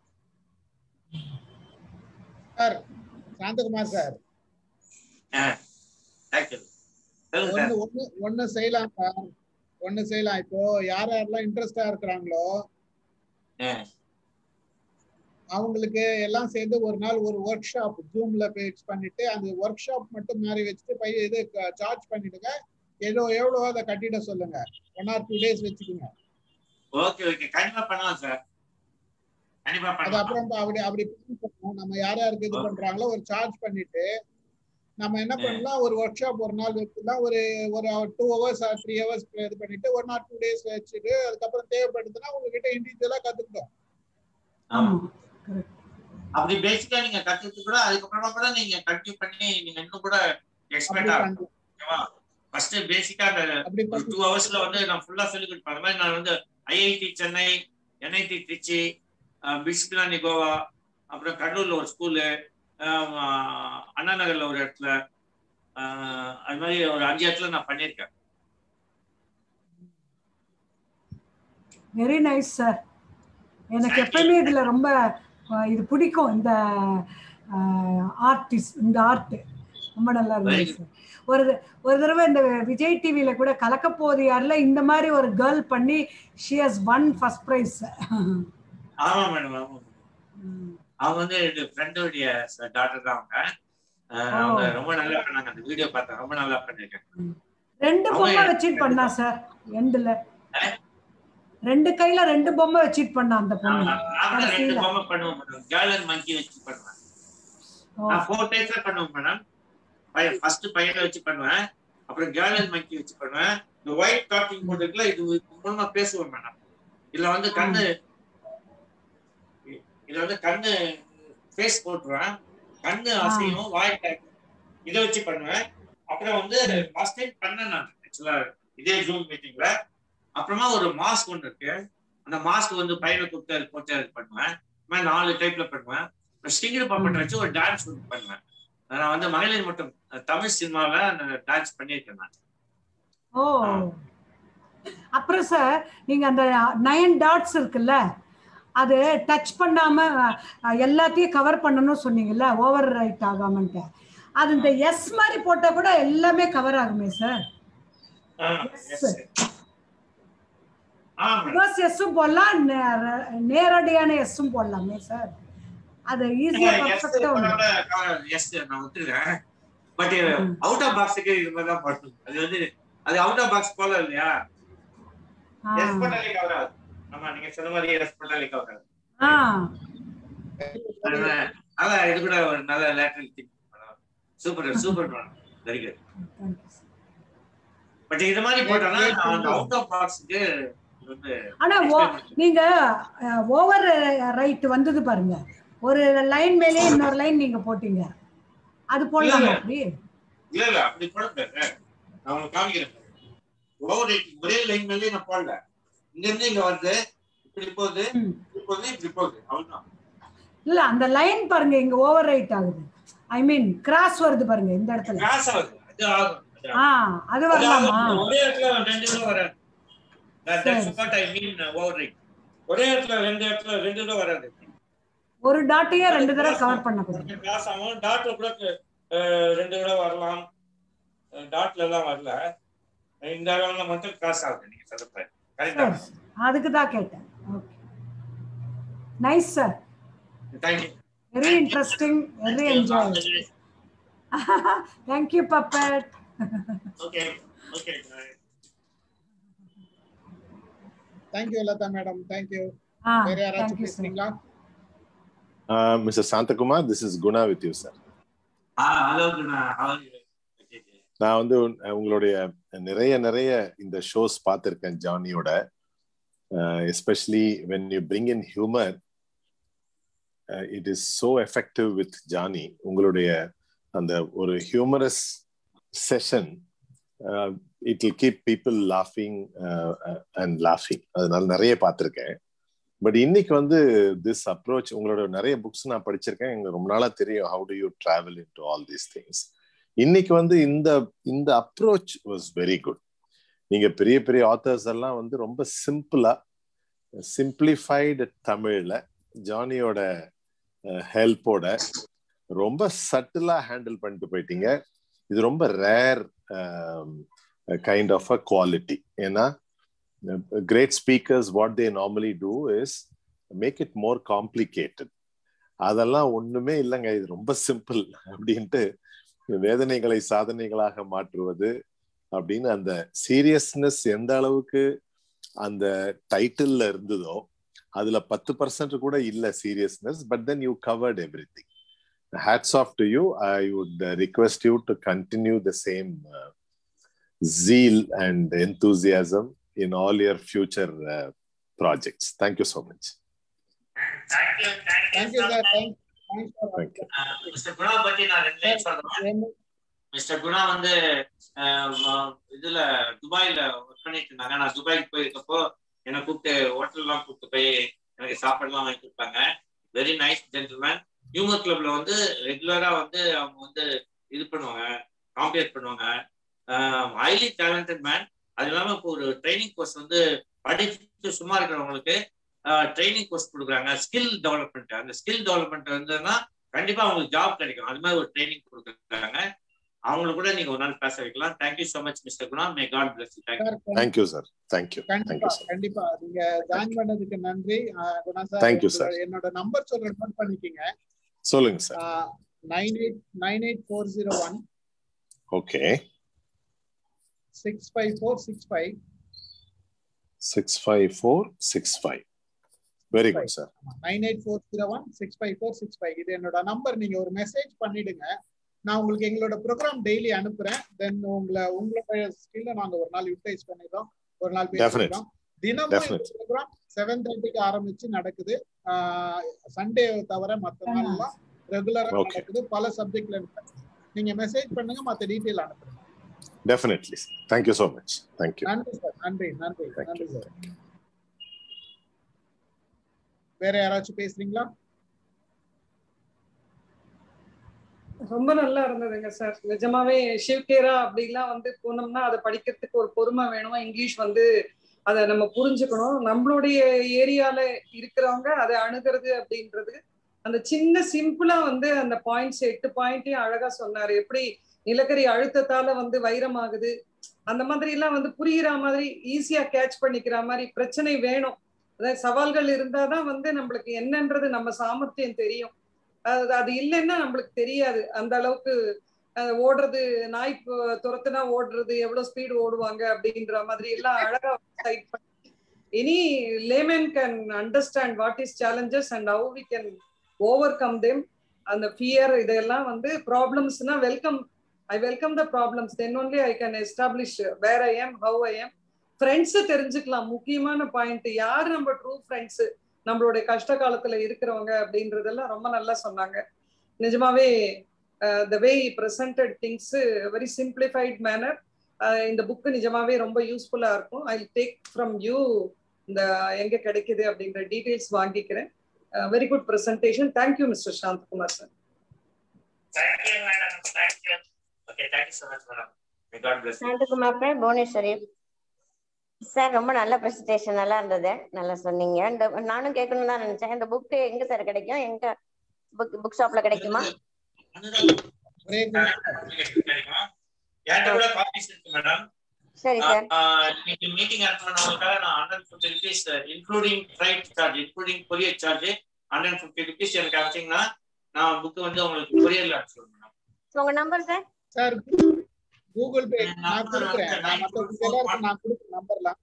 A: சார் சாந்தகுமார் சார்
F: தேங்க்யூ சொல்லுங்க சார்
A: ஒண்ணு ஒண்ணு ஒண்ணு செய்யலாம் சார் ஒண்ணு செய்யலாம் இப்போ யார் யாரெல்லாம் இன்ட்ரெஸ்டா இருக்கிறாங்களோ
F: ஆ.
A: அவங்களுக்கு எல்லாம் சேர்ந்து ஒரு நாள் ஒரு ஒர்க் ஷாப் ஜூம்ல பிக்ஸ் பண்ணிட்டு அந்த ஒர்க் ஷாப் மட்டும் மாதிரி வச்சுட்டு பைய இது சார்ஜ் பண்ணிடுங்க ஏதோ எவ்வளவோ அதை கட்டிட சொல்லுங்க ஒன் ஆர் டூ டேஸ் வச்சுக்கோங்க
F: ஓகே ஓகே கண்டிப்பா பண்ணலாம் சார் கண்டிப்பா
A: அது
F: பண்ணலாம்
A: அப்புறம் அப்படி அப்படி plan பண்ணணும். நம்ம யார் யாருக்கு இது பண்றாங்களோ ஒரு சார்ஜ் பண்ணிட்டு நம்ம என்ன பண்ணலாம் ஒரு ஒர்க் ஷாப் ஒரு நாள் வச்சுலாம் ஒரு ஒரு டூ ஹவர்ஸ் த்ரீ ஹவர்ஸ் இது பண்ணிட்டு ஒன் ஆர் டூ டேஸ் வச்சுட்டு அதுக்கப்புறம் தேவைப்படுதுன்னா உங்ககிட்ட இண்டிவிஜுவலா கத்துக்கிட்டோம்
G: ஆமா
F: அப்படி பேசிக்கா நீங்க கத்துக்கிட்டு கூட அதுக்கப்புறமா கூட நீங்க கண்டினியூ பண்ணி நீங்க இன்னும் கூட
A: அப்படி
F: எக்ஸ்பெக்ட் ஆகும்
A: பண்ணலாம்.
F: ஓகேவா ஃபர்ஸ்ட் பேசிக்கா அந்த
A: அப்படி
F: ஒரு
A: பண்ணி
F: டூ ஹவர்ஸ்ல வந்து நான் ஃபுல்லா சொல்லி கொடுப்பேன் அது மாதிரி நான் வந்து ஐஐடி சென்னை என்ஐடி திருச்சி பிஸ்பிலானி கோவா அப்புறம் கடலூர்ல ஒரு ஸ்கூலு அண்ணா நகர்ல ஒரு இடத்துல ஆஹ் அது மாதிரி ஒரு அஞ்சு இடத்துல நான் பண்ணியிருக்கேன்
G: வெரி நைஸ் சார் எனக்கு எப்பவுமே இதுல ரொம்ப அஹ், இது பிடிக்கும் இந்த ஆர்டிஸ்ட் இந்த ஆர்ட் ரொம்ப நல்லா
F: Very
G: இருந்துச்சு சார் ஒரு த- ஒரு தடவை இந்த விஜய் டிவில கூட கலக்க போது யாரில் இந்த மாதிரி ஒரு கேர்ள் பண்ணி she has won first prize
F: ஆமா மேடம் ஆமா அவங்க வந்து என் ஃப்ரெண்டோடைய டாக்டர் தான் அவங்க ஆஹ் அவங்க
G: Oh.
F: ரொம்ப நல்லா பண்ணாங்க அந்த வீடியோ பார்த்தேன் ரொம்ப நல்லா பண்ணிருக்கேன்
G: ரெண்டு
F: அவங்க
G: பொம்மை
F: எனக்கு
G: வச்சுட்டு பண்ணா சார் எண்டுல ரெண்டு கையில ரெண்டு பொம்மை வச்சுட்டு பண்ணா அந்த பொண்ணு
F: நான் ரெண்டு
G: கடைசியில.
F: பொம்மை பண்ணுவேன் மேடம் கேர்ள் அண்ட் மங்கி வச்சு பண்ணுவேன்
G: ஓ,
F: நான் ஃபோர் டைப்ஸ்ல பண்ணுவேன் மேடம் பையன் ஃபர்ஸ்ட் பையனை வச்சு பண்ணுவேன் அப்புறம் கேர்ள் அண்ட் மங்கி வச்சு பண்ணுவேன் இந்த ஒயிட் டாக்கிங் போர்டு இருக்குல்ல இது மூலமா பேசுவேன் மேடம் இதுல வந்து கண்ணு இதுல வந்து கண்ணு ஃபேஸ் போட்டுருவேன் கண்ணு அசையும் வாய் டாக் இதை வச்சு பண்ணுவேன் அப்புறம் வந்து ஃபர்ஸ்ட் டைம் பண்ணேன் நான் ஆக்சுவலா இதே ஜூம் மீட்டிங்ல அப்புறமா ஒரு மாஸ்க் ஒன்று இருக்கு அந்த மாஸ்க் வந்து பையனை கூப்பிட்டு அது போட்டு அது பண்ணுவேன் இந்த மாதிரி நாலு டைப்ல பண்ணுவேன் ஸ்டிங்கர் பாப்பட்டை வச்சு ஒரு டான்ஸ் ஒன்று பண்ணுவேன் நான் வந்து மகளிர் மட்டும் தமிழ் சினிமால அந்த டான்ஸ் பண்ணியிருக்கேன் நான்
G: ஓ அப்புறம் சார் நீங்க அந்த நயன் டாட்ஸ் இருக்குல்ல அது டச் பண்ணாம அஹ், எல்லாத்தையும் கவர் பண்ணணும்னு சொன்னீங்கல்ல ஓவர் ரைட் ஆகாமன்ட்டு அது இந்த எஸ் மாதிரி போட்டா கூட எல்லாமே கவர் ஆகுமே சார்
F: ஆ,
G: Yes,
F: yes,
G: sir.
F: sir. ஆ, madam.
G: ரிவர்ஸ் எஸ்ஸும் போடலாம் நே- நேரடியான எஸ்ஸும் போடலாமே சார் அது ஈஸியா
F: எஸ்
G: பர்ஃபெக்டா வந்து
F: எஸ் நான் ஒத்துக்கிறேன் பட் அவுட் ஆஃப் பாக்ஸுக்கு இது மாதிரி தான் பண்ணும் அது வந்து அது அவுட் ஆஃப் பாக்ஸ் போல இல்லையா எஸ் பண்ணாலே கவர் ஆகுது ஆமா நீங்க சொன்ன மாதிரி எஸ் பண்ணாலே கவர் ஆகுது
G: ஆ
F: அதனால அதான் இது கூட ஒரு நல்ல lateral think super super very good but இது மாதிரி போட்டோம்னா அந்த அவுட் ஆஃப் பாக்ஸுக்கு வந்து
G: ஆனா ஓ- நீங்க ஓவர் ரைட் வந்தது பாருங்க ஒரு லைன் மேலே இன்னொரு லைன் நீங்க போட்டீங்க அது போடலாமா
F: இல்ல.
G: அப்படி
F: இல்ல இல்ல அப்படி போட முடியாது நான் உங்களுக்கு காமிக்கிறேன் ஓவர் ஒரே லைன் மேலே நான் போடல இங்க இருந்து இங்க வருது இப்படி போகுது
G: ம்.
F: இப்படி போகுது இப்படி போகுது அவ்வளவுதான்
G: இல்ல அந்த லைன் பாருங்க இங்க ஓவர் ரைட் ஆகுது ஐ மீன் கிராஸ் வருது பாருங்க இந்த இடத்துல
F: கிராஸ் ஆகுது அது ஆகும் அது ஆகும்.
G: ஆ அது வரலாமா
F: அதாவது ஒரே இடத்துல ரெண்டு தடவை வராது That- that's what I mean, uh, override. ஒரே இடத்துல ரெண்டு இடத்துல ரெண்டு தடவை வராது
G: ஒரு டாட்டையே ரெண்டு தடவை கவர் பண்ணக்கூடாது
F: கிராஸ் ஆகும் டாட்ல கூட அஹ், ரெண்டு தடவை வரலாம் டாட்ல எல்லாம் வரல இந்த அளவுல மட்டும் கிராஸ் ஆகுது நீங்க சொல்ல கரெக்டா
G: சரி அதுக்கு தான் கேட்டேன் okay nice sir
F: thank you
G: very interesting very enjoy thank you puppet
F: okay okay
A: thank you Latha madam thank you
G: ஆ
A: வேற யாராச்சும்
G: தேங்க்யூ சார்
A: பேசுறீங்களா
H: Uh, Mr. Santakumar, this is Guna with you, sir.
F: ஆ அளவுக்கு நான் அவரு
H: நான் வந்து உன்- உங்களுடைய நிறைய நிறைய இந்த ஷோஸ் பார்த்துருக்கேன் ஜானியோட especially when you bring in humour it is so effective with Johnny உங்களுடைய அந்த ஒரு humorous session it will keep people லாஃபிங் and லாஃபிங் அதனால நிறைய பார்த்துருக்கேன் பட் இன்னைக்கு வந்து திஸ் அப்ரோச் உங்களோட நிறைய புக்ஸ் நான் படிச்சிருக்கேன் எங்களுக்கு ரொம்ப நாளா தெரியும் how do you travel into all these things இன்னைக்கு வந்து இந்த இந்த அப்ரோச் வாஸ் வெரி குட் நீங்க பெரிய பெரிய ஆத்தர்ஸ் எல்லாம் வந்து ரொம்ப சிம்பிளா சிம்பிளிஃபைடு தமிழ்ல ஜானியோட ஹெல்ப்போட ரொம்ப சட்டிலா ஹேண்டில் பண்ணிட்டு போயிட்டீங்க இது ரொம்ப rare kind of a quality ஏன்னா great speakers what they normally do is make it more complicated அதெல்லாம் ஒண்ணுமே இல்லைங்க இது ரொம்ப சிம்பிள் அப்படின்ட்டு வேதனைகளை சாதனைகளாக மாற்றுவது அப்படின்னு அந்த சீரியஸ்னஸ் எந்த அளவுக்கு அந்த டைட்டில்ல இருந்ததோ அதுல பத்து பர்சன்ட் கூட இல்ல seriousness but then you covered everything hats off to you I would request you to continue the same zeal and enthusiasm in all your future uh, projects. Thank you so much.
F: Thank you
A: thank you
F: thank you
A: sir thank
H: Thank you.
F: Mister Guna பத்தி நான் ரெண்டு line சொல்றேன் mister Guna வந்து அஹ், ம- இதுல துபாயில work பண்ணிட்டு இருந்தாங்க நான் துபாய்க்கு போயிருக்கப்போ என்னை கூப்பிட்டு ஹோட்டல்லாம் கூப்பிட்டு போய் எனக்கு சாப்பாடுலாம் வாங்கி கொடுத்தாங்க வெரி நைஸ் ஜென்டில்மேன் ஹியூமர் கிளப்ல வந்து ரெகுலரா வந்து அவங்க வந்து இது பண்ணுவாங்க காம்பேர் பண்ணுவாங்க ஹைலி டேலண்டட் மேன் அது இல்லாம இப்போ ஒரு ட்ரைனிங் கோர்ஸ் வந்து படிச்சுட்டு சும்மா இருக்கிறவங்களுக்கு ட்ரைனிங் கோர்ஸ் கொடுக்குறாங்க ஸ்கில் டெவலப்மெண்ட் அந்த ஸ்கில் டெவலப்மெண்ட் இருந்ததுன்னா கண்டிப்பா அவங்களுக்கு ஜாப் கிடைக்கும் அது மாதிரி ஒரு ட்ரைனிங் கொடுக்குறாங்க அவங்கள கூட நீங்க ஒரு நாள் பேச வைக்கலாம் thank you so much mister Guna may God bless you thank you
H: Thank you, sir. Thank you. Thank
A: கண்டிப்பா
H: you, sir.
A: கண்டிப்பா நீங்க ஜாயின் பண்ணதுக்கு நன்றி ஆஹ் Guna sir
H: Thank you, sir.
A: என்னோட நம்பர் சொல்றேன் நோட் பண்ணிக்கங்க
H: சொல்லுங்க sir
A: nine eight nine eight four zero one
H: okay
A: six five four six five
H: six five four six five very good sir
A: nine eight four zero one six five four six five இது என்னோட number நீங்க ஒரு message பண்ணிடுங்க நான் உங்களுக்கு எங்களோட program daily அனுப்புறேன் தென் உங்களை உங்களோட ஸ்கில்ல நாங்க ஒரு நாள் யூட்டிலைஸ் பண்ணிடுறோம் ஒரு நாள் பேசிடுறோம் தினமும்
H: Definitely.
A: ப்ரோக்ராம் செவன் தேர்ட்டிக்கு ஆரம்பிச்சு நடக்குது சண்டே தவிர மற்ற நாள்லாம் ரெகுலரா
H: Okay.
A: நடக்குது பல சப்ஜெக்ட்ல இருக்கு நீங்க மெசேஜ் பண்ணுங்க மத்த டீட்டெயில் அனுப்புறேன்
H: definitely thank you so much thank you
A: நன்றி சார் நன்றி நன்றி
H: Thank
A: நன்றி
H: you.
A: சார் வேற யாராச்சும் பேசுறீங்களா
D: ரொம்ப நல்லா இருந்ததுங்க சார் நிஜமாவே ஷிவ்கேரா அப்படிலாம் வந்து போனோம்னா அதை படிக்கிறதுக்கு ஒரு பொறுமை வேணும் இங்கிலீஷ் வந்து அதை நம்ம புரிஞ்சுக்கணும் நம்மளுடைய ஏரியால இருக்கிறவங்க அதை அணுகிறது அப்படின்றது அந்த சின்ன சிம்பிளா வந்து அந்த பாயிண்ட்ஸ் எட்டு பாயிண்ட்டையும் அழகா சொன்னாரு எப்படி நிலக்கரி அழுத்தத்தால வந்து வைரமாகுது அந்த மாதிரி எல்லாம் வந்து புரியுற மாதிரி ஈஸியா கேட்ச் பண்ணிக்கிற மாதிரி பிரச்சனை வேணும் அதாவது சவால்கள் இருந்தாதான் வந்து நம்மளுக்கு என்னன்றது நம்ம சாமர்த்தியம் தெரியும் அது அது இல்லைன்னா நம்மளுக்கு தெரியாது அந்த அளவுக்கு அஹ், ஓடுறது நாய் பு- துரத்துனா ஓடுறது எவ்வளவு ஸ்பீடு ஓடுவாங்க அப்படின்ற மாதிரி எல்லாம் அழகா சைட் பண்ணி any layman can understand what is challenges and how we can overcome them அந்த ஃபியர் இதெல்லாம் வந்து ப்ராப்ளம்ஸ்னா welcome I welcome the problems then only I can establish where I am how I am ஃப்ரெண்ட்ஸை தெரிஞ்சுக்கலாம் முக்கியமான point யார் நம்ம true friends நம்மளுடைய கஷ்ட காலத்துல இருக்கிறவங்க அப்படின்றதெல்லாம் ரொம்ப நல்லா சொன்னாங்க நிஜமாவே the way presented things very simplified manner இந்த புக்கு நிஜமாவே ரொம்ப யூஸ்ஃபுல்லா இருக்கும் ஐ டேக் ஃப்ரம் யூ இந்த எங்க கிடைக்குது அப்படின்ற டீடைல்ஸ் வாங்கிக்கிறேன் very good presentation thank you mister Santhakumar sir
B: thank you madam thank you okay thank you so much madam God bless
I: Santhakumar sir Bhuvaneswari sir ரொம்ப நல்ல பிரசன்டேஷன் நல்லா இருந்தது நல்லா சொன்னீங்க இந்த நானும் கேட்கணும்னு தான் நினைச்சேன் இந்த புக் எங்க சார் கிடைக்கும் எங்க புக் புக் ஷாப்ல கிடைக்குமா
A: ஒரே
B: என்கிட்ட கூட காப்பீஸ் இருக்கு மேடம்
I: சரி சார்
B: இன்னைக்கு மீட்டிங் அட்டன் பண்ணவங்களுக்காக நான் hundred fifty rupees including flight charge including courier charge hundred fifty rupees எனக்கு அனுப்பிச்சிங்கன்னா நான் புக் வந்து உங்களுக்கு கொரியர்ல அனுப்பிச்சிடுவேன் மேடம்
I: உங்க number sir
A: sir Google Pay நான் கொடுக்குறேன் நான் மத்தவங்களுக்கு எல்லாருக்கும் நான் கொடுக்குறேன் நம்பர்லாம்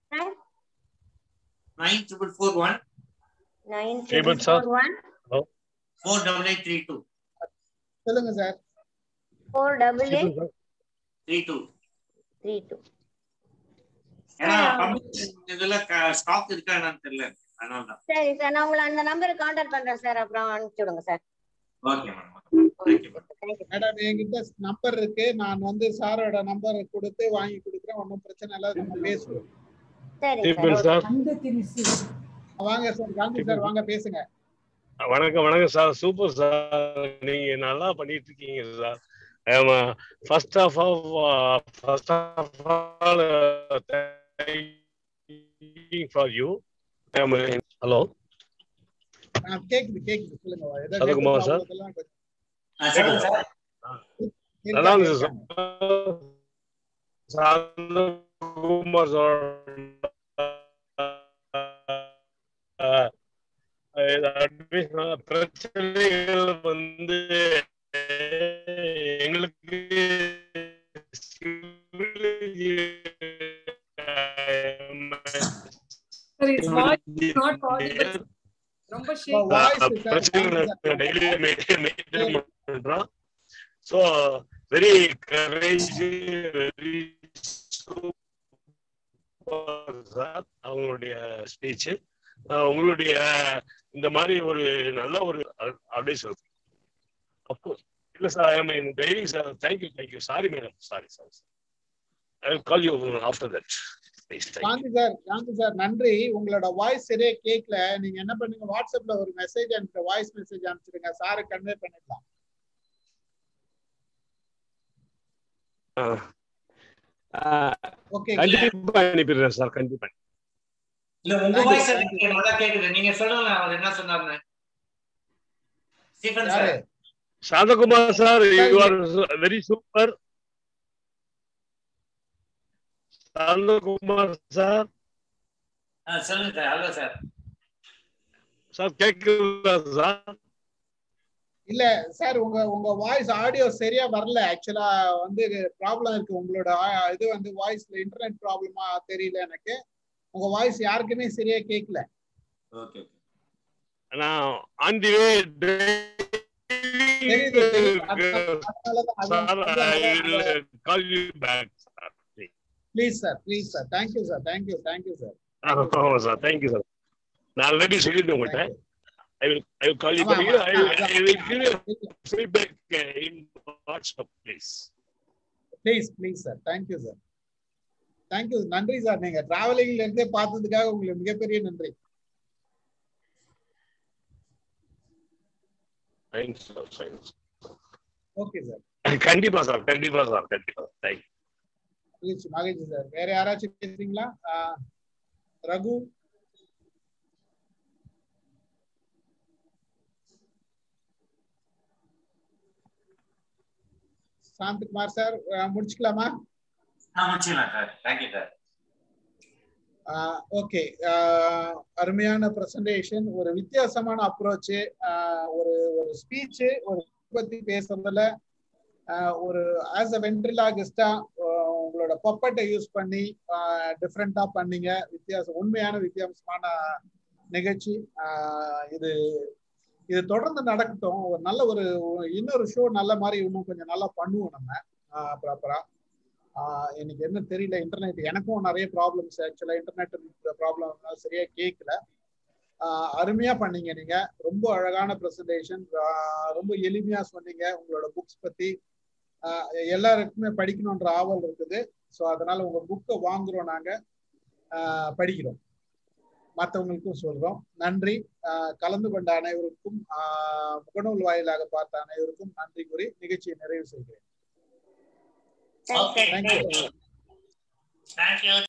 B: nine triple four one
I: nine
J: Table, sir.
I: Four one
B: four double eight three two
A: சொல்லுங்க sir
I: four double eight
B: three two
I: three two
B: ஏன்னா பப்ளிக் இதுல ஸ்டாக் இருக்கா என்னன்னு தெரியல அதனால தான்
I: சரி சார் நான் உங்களை அந்த நம்பருக்கு கான்டாக்ட் பண்றேன் சார் அப்புறம் அனுப்பிச்சு விடுங்க sir
B: okay madam thank you madam
I: thank you
A: madam என்கிட்ட நம்பர் இருக்கு நான் வந்து சாரோட நம்பர் கொடுத்து வாங்கி கொடுக்குறேன் ஒன்றும் பிரச்சனை இல்லை நம்ம பேசுவோம்
I: சரி
J: Table,
I: சார்
J: sir.
G: அந்த திரிசு
A: வாங்க சார் காந்தி சார் வாங்க பேசுங்க
J: வணக்கம் வணக்கம் சார் சூப்பர் சார் நீங்க நல்லா பண்ணிட்டு இருக்கீங்க சார் ஆமா first of all first of all for you hello
A: ஆ, கேக்குது கேக்குது சொல்லுங்க ஏதோ
J: சதகுமார்
A: network
J: சார்.
A: problem எல்லாம் கொஞ்சம்
B: ஆ, சொல்லுங்க சார்
J: நல்லா
A: இருக்காங்க,
J: இருந்துச்சு
A: இருக்காங்க.
J: சார் சாந்தகுமார் சார் பிரச்சனைகள் வந்து எங்களுக்கு
D: சரி நாட் ஆடிபிள் ரொம்ப ஷேக்
A: voice sir,
J: பிரச்சனைகளை
A: காந்தி sir.
J: டெய்லி மெயின்டைன் பண்றோம் so very courage very sir அவங்களுடைய ஸ்பீச் உங்களுடைய இந்த மாதிரி ஒரு நல்ல ஒரு அட்வைஸ் இருக்கு அப்கோர்ஸ் இல்ல sir I mean daily sir thank you thank you sorry madam sorry sorry I call you after that please thank you
A: Gandhi sir Gandhi sir நன்றி உங்களோட வாய்ஸ் சரியா கேட்கல நீங்க என்ன பண்ணுங்க வாட்ஸ்அப்ல ஒரு மெசேஜ் அனுப்பி வாய்ஸ் மெசேஜ் அனுப்பிச்சிடுங்க சாரு கன்வே பண்ணிடலாம் ஓகே
J: கண்டிப்பா அனுப்பிடுறேன் சார் கண்டிப்பா
B: இல்ல உங்க
A: Thank you,
B: வாய்ஸ்
A: thank
B: எனக்கு நல்லா கேக்குது நீங்க சொல்லுங்க அவர் என்ன சொன்னாருன்னு ஸ்டீஃபன்
A: யாரு
B: sir
J: Santhakumar sir you are very super Santhakumar sir
B: ஆ, சொல்லுங்க சார் ஹலோ சார்
J: சார் கேக்குதா சார்
A: இல்ல சார் உங்க உங்க வாய்ஸ் ஆடியோ சரியா வரல ஆக்சுவலா வந்து ப்ராப்ளம் இருக்கு உங்களோட ஆ- இது வந்து வாய்ஸ்ல இன்டர்நெட் ப்ராப்ளமா தெரியல எனக்கு உங்க வாய்ஸ் யாருக்குமே சரியா கேட்கல
B: ஓகே
J: நான் ஆன் தி வே
A: தெரியுது, தெரியுது. அதனால- அதனாலதான்
J: சார்
A: அது
J: ஐ
A: வந்து
J: will call you back sir
A: please sir please sir thank you sir thank you thank you sir
J: ஆமா சார் தேங்க்யூ சார் நான் ஆல்ரெடி சொல்லிட்டேன் உங்கள்கிட்ட I will I will call you
A: ஆமா,
J: பேக்
A: ஆமா.
J: I will give you feedback in WhatsApp please
A: please please sir thank you sir thank you நன்றி sir நீங்க டிராவலிங்ல இருந்தே பார்த்ததுக்காக உங்களுக்கு மிகப்பெரிய நன்றி
J: thanks sir thanks
A: okay sir
J: கண்டிப்பா சார் கண்டிப்பா சார் கண்டிப்பா தேங்க்யூ
A: மகிழ்ச்சி மகிழ்ச்சி சார் வேற யாராச்சும் பேசுறீங்களா ஆ, ரகு சாந்தகுமார் சார் ஆ, முடிச்சுக்கலாமா
B: ஆ முடிச்சுக்கலாம் சார் தேங்க்யூ சார்
A: ஓகே அருமையான பிரசன்டேஷன் ஒரு வித்தியாசமான அப்ரோச் ஒரு ஒரு ஸ்பீச் ஒரு பத்தி பேசுறதுல ஆஹ் ஒரு ஆஸ் அ வென்ட்ரிலாகிஸ்டா உங்களோட பப்பட்டை யூஸ் பண்ணி டிஃப்ரெண்டா பண்ணீங்க வித்தியாசம் உண்மையான வித்தியாசமான நிகழ்ச்சி ஆஹ் இது இது தொடர்ந்து நடக்கட்டும் ஒரு நல்ல ஒரு இன்னொரு ஷோ நல்ல மாதிரி இன்னும் கொஞ்சம் நல்லா பண்ணுவோம் நம்ம ப்ராப்பரா எனக்கு என்ன தெரியல இன்டர்நெட் எனக்கும் நிறைய ப்ராப்ளம்ஸ் ஆக்சுவலா இன்டர்நெட் ப்ராப்ளம் சரியா கேட்கல அருமையா பண்ணீங்க நீங்க ரொம்ப அழகான ப்ரெசன்டேஷன் ரொம்ப எளிமையா சொன்னீங்க உங்களோட புக்ஸ் பத்தி எல்லாருக்குமே படிக்கணுன்ற ஆவல் இருக்குது ஸோ அதனால உங்க புக்கை வாங்குறோம் நாங்க படிக்கிறோம் மற்றவங்களுக்கும் சொல்றோம் நன்றி கலந்து கொண்ட அனைவருக்கும் முகநூல் வாயிலாக பார்த்த அனைவருக்கும் நன்றி கூறி நிகழ்ச்சியை நிறைவு செய்கிறேன்
B: Okay, thank you. Thank you.